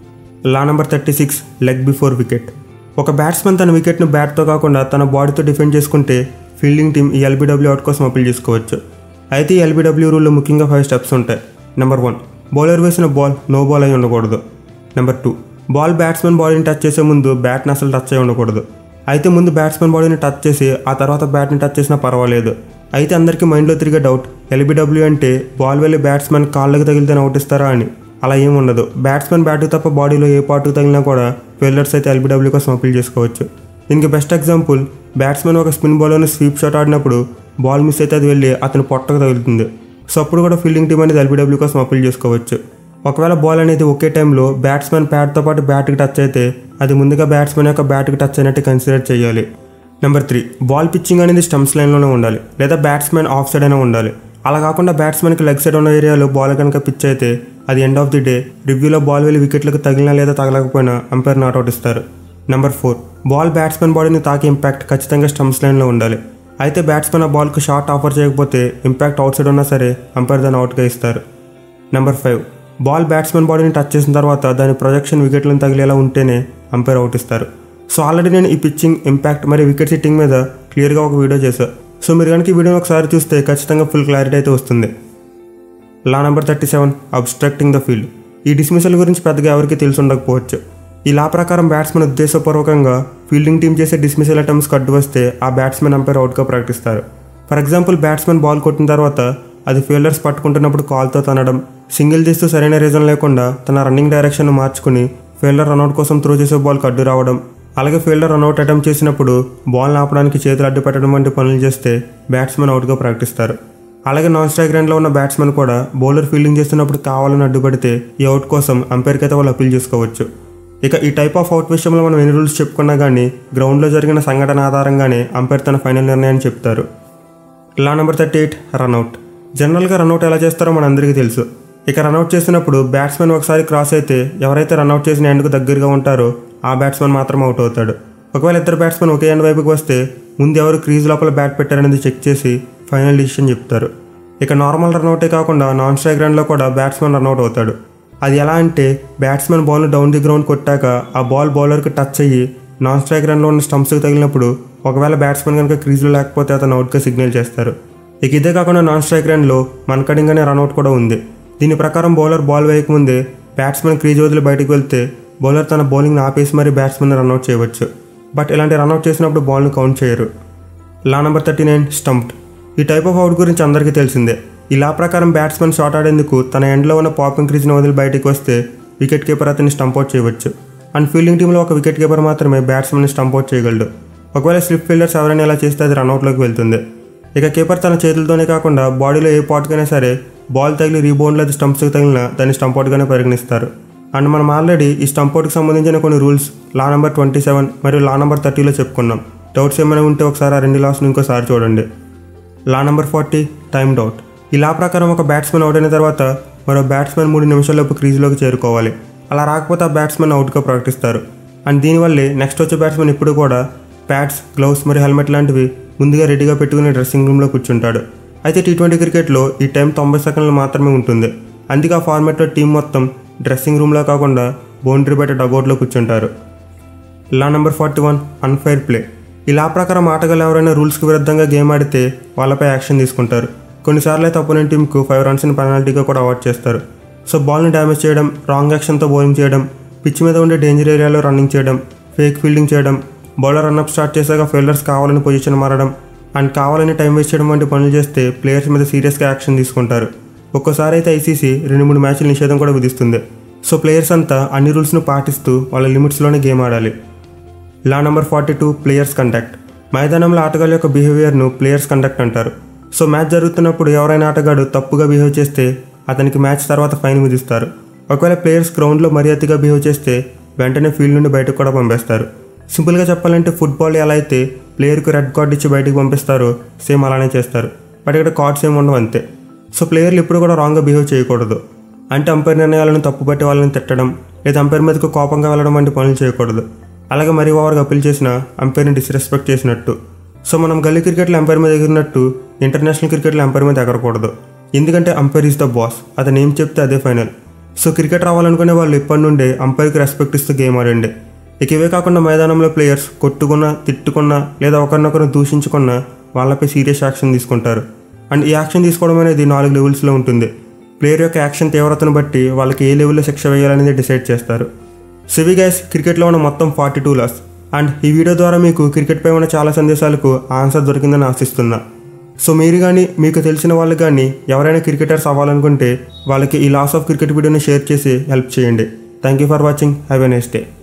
law number thirty six leg before wicket ఒక బ్యాట్స్మెన్ తన వికెట్ను బ్యాట్తో కాకుండా తన బాడీతో డిఫెండ్ చేసుకుంటే ఫీల్డింగ్ టీం ఈ ఎల్బీడబ్ల్యూ అవుట్ కోసం అప్పీల్ చేసుకోవచ్చు అయితే ఈ ఎల్బీడబ్ల్యూ రూల్లో ముఖ్యంగా ఫైవ్ స్టెప్స్ ఉంటాయి నెంబర్ వన్ బౌలర్ వేసిన బాల్ నో బాల్ అయి ఉండకూడదు నెంబర్ టూ బాల్ బ్యాట్స్మెన్ బాడీని టచ్ చేసే ముందు బ్యాట్ని అసలు టచ్ అయి ఉండకూడదు అయితే ముందు బ్యాట్స్మెన్ బాడీని టచ్ చేసి ఆ తర్వాత బ్యాట్ని టచ్ చేసినా పర్వాలేదు అయితే అందరికీ మైండ్లో తిరిగే డౌట్ ఎల్బీడబ్ల్యూ అంటే బాల్ వెళ్ళి బ్యాట్స్మెన్ కాళ్ళకి తగిలితే అవుట్ ఇస్తారా అని అలా ఏం ఉండదు బ్యాట్స్మెన్ బ్యాట్కి తప్ప బాడీలో ఏ పార్ట్కి తగిలినా కూడా ఫీల్డర్స్ అయితే ఎల్బీడబ్ల్యూ కోసం అప్పీల్ చేసుకోవచ్చు దీనికి బెస్ట్ ఎగ్జాంపుల్ బ్యాట్స్మెన్ ఒక స్పిన్ బౌలర్ని స్వీప్ షాట్ ఆడినప్పుడు బాల్ మిస్ అయితే అది వెళ్ళి అతని పొట్టకు తగులుతుంది సో అప్పుడు కూడా ఫీల్డింగ్ టీం అనేది ఎల్బీడబ్ల్యూ కోసం అప్పీల్ చేసుకోవచ్చు ఒకవేళ బాల్ అనేది ఒకే టైంలో బ్యాట్స్మెన్ ప్యాడ్తో పాటు బ్యాట్కి టచ్ అయితే అది ముందుగా బ్యాట్స్మెన్ యొక్క బ్యాట్కి టచ్ అయినట్టు కన్సిడర్ చేయాలి నెంబర్ త్రీ బాల్ పిచ్చింగ్ అనేది స్టంప్స్ లైన్లోనే ఉండాలి లేదా బ్యాట్స్మెన్ ఆఫ్ సైడ్ అయినా ఉండాలి అలా కాకుండా బ్యాట్స్మెన్కి లెగ్ సైడ్ ఉన్న ఏరియాలో బాల్ కనుక పిచ్ అయితే అది ఎండ్ ఆఫ్ ది డే రివ్యూలో బాల్ వెళ్ళి వికెట్లకు తగిలినా లేదా తగలకపోయినా అంపైర్ నాట్అవుట్ ఇస్తారు నెంబర్ ఫోర్ బాల్ బ్యాట్స్మెన్ బాడీని తాకే ఇంపాక్ట్ ఖచ్చితంగా స్టంప్స్ లైన్లో ఉండాలి అయితే బ్యాట్స్మెన్ ఆ బాల్కు షాట్ ఆఫర్ చేయకపోతే ఇంపాక్ట్ అవుట్ సైడ్ ఉన్నా సరే అంపైర్ దాన్ని అవుట్గా ఇస్తారు నెంబర్ ఫైవ్ బాల్ బ్యాట్స్మెన్ బాడీని టచ్ చేసిన తర్వాత దాని ప్రొజెక్షన్ వికెట్లను తగిలేలా ఉంటేనే అంపైర్ అవుట్ ఇస్తారు సో ఆల్రెడీ నేను ఈ పిచ్చింగ్ ఇంపాక్ట్ మరియు వికెట్ సిట్టింగ్ మీద క్లియర్గా ఒక వీడియో చేశాను సో మీరు కనుక ఈ వీడియోని ఒకసారి చూస్తే ఖచ్చితంగా ఫుల్ క్లారిటీ అయితే వస్తుంది law number thirty seven obstructing the field ఈ డిస్మిసల్ గురించి పెద్దగా ఎవరికి తెలిసి ఉండకపోవచ్చు ఈ లా ప్రకారం బ్యాట్స్మెన్ ఉద్దేశపూర్వకంగా ఫీల్డింగ్ టీం చేసే డిస్మిసల్ అటెంప్ట్స్ కట్టు వస్తే ఆ బ్యాట్స్మెన్ అంపైర్ అవుట్గా ప్రకటిస్తారు ఫర్ ఎగ్జాంపుల్ బ్యాట్స్మెన్ బాల్ కొట్టిన తర్వాత అది ఫీల్డర్స్ పట్టుకుంటున్నప్పుడు కాల్తో తనడం సింగిల్ తీస్తూ సరైన రీజన్ లేకుండా తన రన్నింగ్ డైరెక్షన్ మార్చుకుని ఫీల్డర్ రన్అట్ కోసం త్రో చేసే బాల్ అడ్డు రావడం అలాగే ఫీల్డర్ రన్అట్ అటెంప్ట్ చేసినప్పుడు బాల్ ఆపడానికి చేతులు అడ్డు పెట్టడం వంటి పనులు చేస్తే బ్యాట్స్మెన్ అవుట్గా ప్రకటిస్తారు అలాగే నాన్ స్ట్రైక్ రేంజ్లో ఉన్న బ్యాట్స్మెన్ కూడా బౌలర్ ఫీల్డింగ్ చేస్తున్నప్పుడు కావాలని అడ్డుపడితే ఈ అవుట్ కోసం అంపైర్కి అయితే వాళ్ళు అప్పీల్ చేసుకోవచ్చు ఇక ఈ టైప్ ఆఫ్ అవుట్ విషయంలో మనం ఎన్ని రూల్స్ చెప్పుకున్నా కానీ గ్రౌండ్లో జరిగిన సంఘటన ఆధారంగానే అంపైర్ తన ఫైనల్ నిర్ణయాన్ని చెప్తారు law number thirty eight run out జనరల్గా రన్అట్ ఎలా చేస్తారో మనందరికీ తెలుసు ఇక రన్అట్ చేసినప్పుడు బ్యాట్స్మెన్ ఒకసారి క్రాస్ అయితే ఎవరైతే రన్అట్ చేసిన ఎండ్కు దగ్గరగా ఉంటారో ఆ బ్యాట్స్మెన్ మాత్రం అవుట్ అవుతాడు ఒకవేళ ఇద్దరు బ్యాట్స్మెన్ ఒకే ఎండ్ వైపుకి వస్తే ముందు ఎవరు క్రీజ్ లోపల బ్యాట్ పెట్టారనేది చెక్ చేసి ఫైనల్ డిసిషన్ చెప్తారు ఇక నార్మల్ రన్అటే కాకుండా నాన్ స్ట్రైక్ రన్లో కూడా బ్యాట్స్మెన్ రన్అట్ అవుతాడు అది ఎలా అంటే బ్యాట్స్మెన్ బాల్ను డౌన్ ది గ్రౌండ్ కొట్టాక ఆ బాల్ బౌలర్కి టచ్ అయ్యి నాన్ స్ట్రైక్ రన్లో ఉన్న స్టంప్స్కి తగిలినప్పుడు ఒకవేళ బ్యాట్స్మెన్ కనుక క్రీజ్లో లేకపోతే అతను అవుట్గా సిగ్నల్ చేస్తారు ఇక ఇదే కాకుండా నాన్ స్ట్రైక్ రన్లో మనకడింగ్ అనే రన్అట్ కూడా ఉంది దీని ప్రకారం బౌలర్ బాల్ వేయకముందే బ్యాట్స్మెన్ క్రీజ్ వదిలి బయటకు వెళ్తే బౌలర్ తన బౌలింగ్ని ఆపేసి మరీ బ్యాట్స్మెన్ రన్అట్ చేయవచ్చు బట్ ఇలాంటి రన్అట్ చేసినప్పుడు బాల్ను కౌంట్ చేయరు law number thirty nine stumped ఈ టైప్ ఆఫ్ అవుట్ గురించి అందరికీ తెలిసిందే ఈ లా ప్రకారం బ్యాట్స్మెన్ షాట్ ఆడేందుకు తన ఎండ్లో ఉన్న పాపింగ్ క్రీజ్ని వదిలి బయటికి వస్తే వికెట్ కీపర్ అతన్ని స్టంప్అవుట్ చేయవచ్చు అండ్ ఫీల్డింగ్ టీంలో ఒక వికెట్ కీపర్ మాత్రమే బ్యాట్స్మెన్ని స్టంప్అవుట్ చేయగలడు ఒకవేళ స్లిప్ ఫీల్డర్స్ ఎవరైనా ఇలా చేస్తే అది రన్అట్లోకి వెళ్తుంది ఇక కీపర్ తన చేతులతోనే కాకుండా బాడీలో ఏ పాట్కైనా సరే బాల్ తగిలి రీబౌండ్లో అది స్టంప్స్కి తగిలినా దాన్ని స్టంప్అవుట్గానే పరిగణిస్తారు అండ్ మనం ఆల్రెడీ ఈ స్టంప్అవుట్కి సంబంధించిన కొన్ని rules law number twenty seven మరియు లా నెంబర్ థర్టీలో చెప్పుకున్నాం డౌట్స్ ఏమైనా ఉంటే ఒకసారి ఆ రెండు లాస్ను ఇంకోసారి చూడండి law number forty timed out ఈ లా ప్రకారం ఒక బ్యాట్స్మెన్ అవుట్ అయిన తర్వాత మరో బ్యాట్స్మెన్ మూడు నిమిషాలలోపు క్రీజ్లోకి చేరుకోవాలి అలా రాకపోతే ఆ బ్యాట్స్మెన్ అవుట్గా ప్రకటిస్తారు అండ్ దీనివల్లే నెక్స్ట్ వచ్చే బ్యాట్స్మెన్ ఇప్పుడు కూడా ప్యాడ్స్ గ్లౌస్ మరియు హెల్మెట్ లాంటివి ముందుగా రెడీగా పెట్టుకుని డ్రెస్సింగ్ రూమ్లో కూర్చుంటాడు అయితే టీ ట్వంటీ క్రికెట్లో ఈ టైం తొంభై సెకండ్లు మాత్రమే ఉంటుంది అందుకే ఆ ఫార్మాట్లో టీం మొత్తం డ్రెస్సింగ్ రూమ్లో కాకుండా బౌండరీ బయట డగౌట్లో కూర్చుంటారు law number forty one unfair play ఈ లా ప్రకారం ఆటగాళ్ళు ఎవరైనా రూల్స్కి విరుద్ధంగా గేమ్ ఆడితే వాళ్ళపై యాక్షన్ తీసుకుంటారు కొన్నిసార్లు అయితే అపోనెంట్ టీంకు ఫైవ్ రన్స్ని పెనాల్టీగా కూడా అవార్డ్ చేస్తారు సో బాల్ని డ్యామేజ్ చేయడం రాంగ్ యాక్షన్తో బౌలింగ్ చేయడం పిచ్ మీద ఉండే డేంజర్ ఏరియాలో రన్నింగ్ చేయడం ఫేక్ ఫీల్డింగ్ చేయడం బౌలర్ రన్అప్ స్టార్ట్ చేశాక ఫీల్డర్స్ కావాలని పొజిషన్ మారడం అండ్ కావాలని టైం వేస్ట్ చేయడం వంటి పనులు చేస్తే ప్లేయర్స్ మీద సీరియస్గా యాక్షన్ తీసుకుంటారు ఒక్కోసారి అయితే ఐసీసీ రెండు మూడు మ్యాచ్ల నిషేధం కూడా విధిస్తుంది సో ప్లేయర్స్ అంతా అన్ని రూల్స్ను పాటిస్తూ వాళ్ళ లిమిట్స్లోనే గేమ్ ఆడాలి law number forty two players conduct మైదానంలో ఆటగాళ్ళ యొక్క బిహేవియర్ను ప్లేయర్స్ కండక్ట్ అంటారు సో మ్యాచ్ జరుగుతున్నప్పుడు ఎవరైనా ఆటగాడు తప్పుగా బిహేవ్ చేస్తే అతనికి మ్యాచ్ తర్వాత ఫైన్ విధిస్తారు ఒకవేళ ప్లేయర్స్ గ్రౌండ్లో మరీ అతిగా బిహేవ్ చేస్తే వెంటనే ఫీల్డ్ నుండి బయటకు కూడా పంపేస్తారు సింపుల్గా చెప్పాలంటే ఫుట్బాల్ ఎలా అయితే ప్లేయర్కి రెడ్ కార్డ్ ఇచ్చి బయటకు పంపిస్తారో సేమ్ అలానే చేస్తారు బట్ ఇక్కడ కార్డ్స్ ఏమి ఉండవు అంతే సో ప్లేయర్లు ఎప్పుడు కూడా రాంగ్గా బిహేవ్ చేయకూడదు అంటే అంపైర్ నిర్ణయాలను తప్పుపట్టి వాళ్ళని తిట్టడం లేదా అంపైర్ మీదకు కోపంగా వెళ్ళడం వంటి పనులు చేయకూడదు అలాగే మరీ ఓవర్గా అప్పీల్ చేసిన అంపైర్ని డిస్రెస్పెక్ట్ చేసినట్టు సో మనం గల్లీ క్రికెట్లో అంపైర్ మీద ఎగిరినట్టు ఇంటర్నేషనల్ క్రికెట్లో అంపైర్ మీద ఎగరకూడదు ఎందుకంటే అంపైర్ ఈజ్ ద బాస్ అతను ఏం చెప్తే అదే ఫైనల్ సో క్రికెట్ రావాలనుకునే వాళ్ళు ఇప్పటి నుండే అంపైర్కి రెస్పెక్ట్ ఇస్తూ గేమ్ ఆడండి ఇక ఇవే కాకుండా మైదానంలో ప్లేయర్స్ కొట్టుకున్నా తిట్టుకున్నా లేదా ఒకరినొకరు దూషించుకున్నా వాళ్ళపై సీరియస్ యాక్షన్ తీసుకుంటారు అండ్ ఈ యాక్షన్ తీసుకోవడం అనేది నాలుగు లెవెల్స్లో ఉంటుంది ప్లేయర్ యొక్క యాక్షన్ తీవ్రతను బట్టి వాళ్ళకి ఏ లెవెల్లో శిక్ష వేయాలనేది డిసైడ్ చేస్తారు సివి గైస్ క్రికెట్లో ఉన్న మొత్తం ఫార్టీ టూ లాస్ అండ్ ఈ వీడియో ద్వారా మీకు క్రికెట్పై ఉన్న చాలా సందేశాలకు ఆన్సర్ దొరికిందని ఆశిస్తున్నా సో మీరు కానీ మీకు తెలిసిన వాళ్ళు కానీ ఎవరైనా క్రికెటర్స్ అవ్వాలనుకుంటే వాళ్ళకి ఈ లాస్ ఆఫ్ క్రికెట్ వీడియోని షేర్ చేసి హెల్ప్ చేయండి thank you for watching have a nice day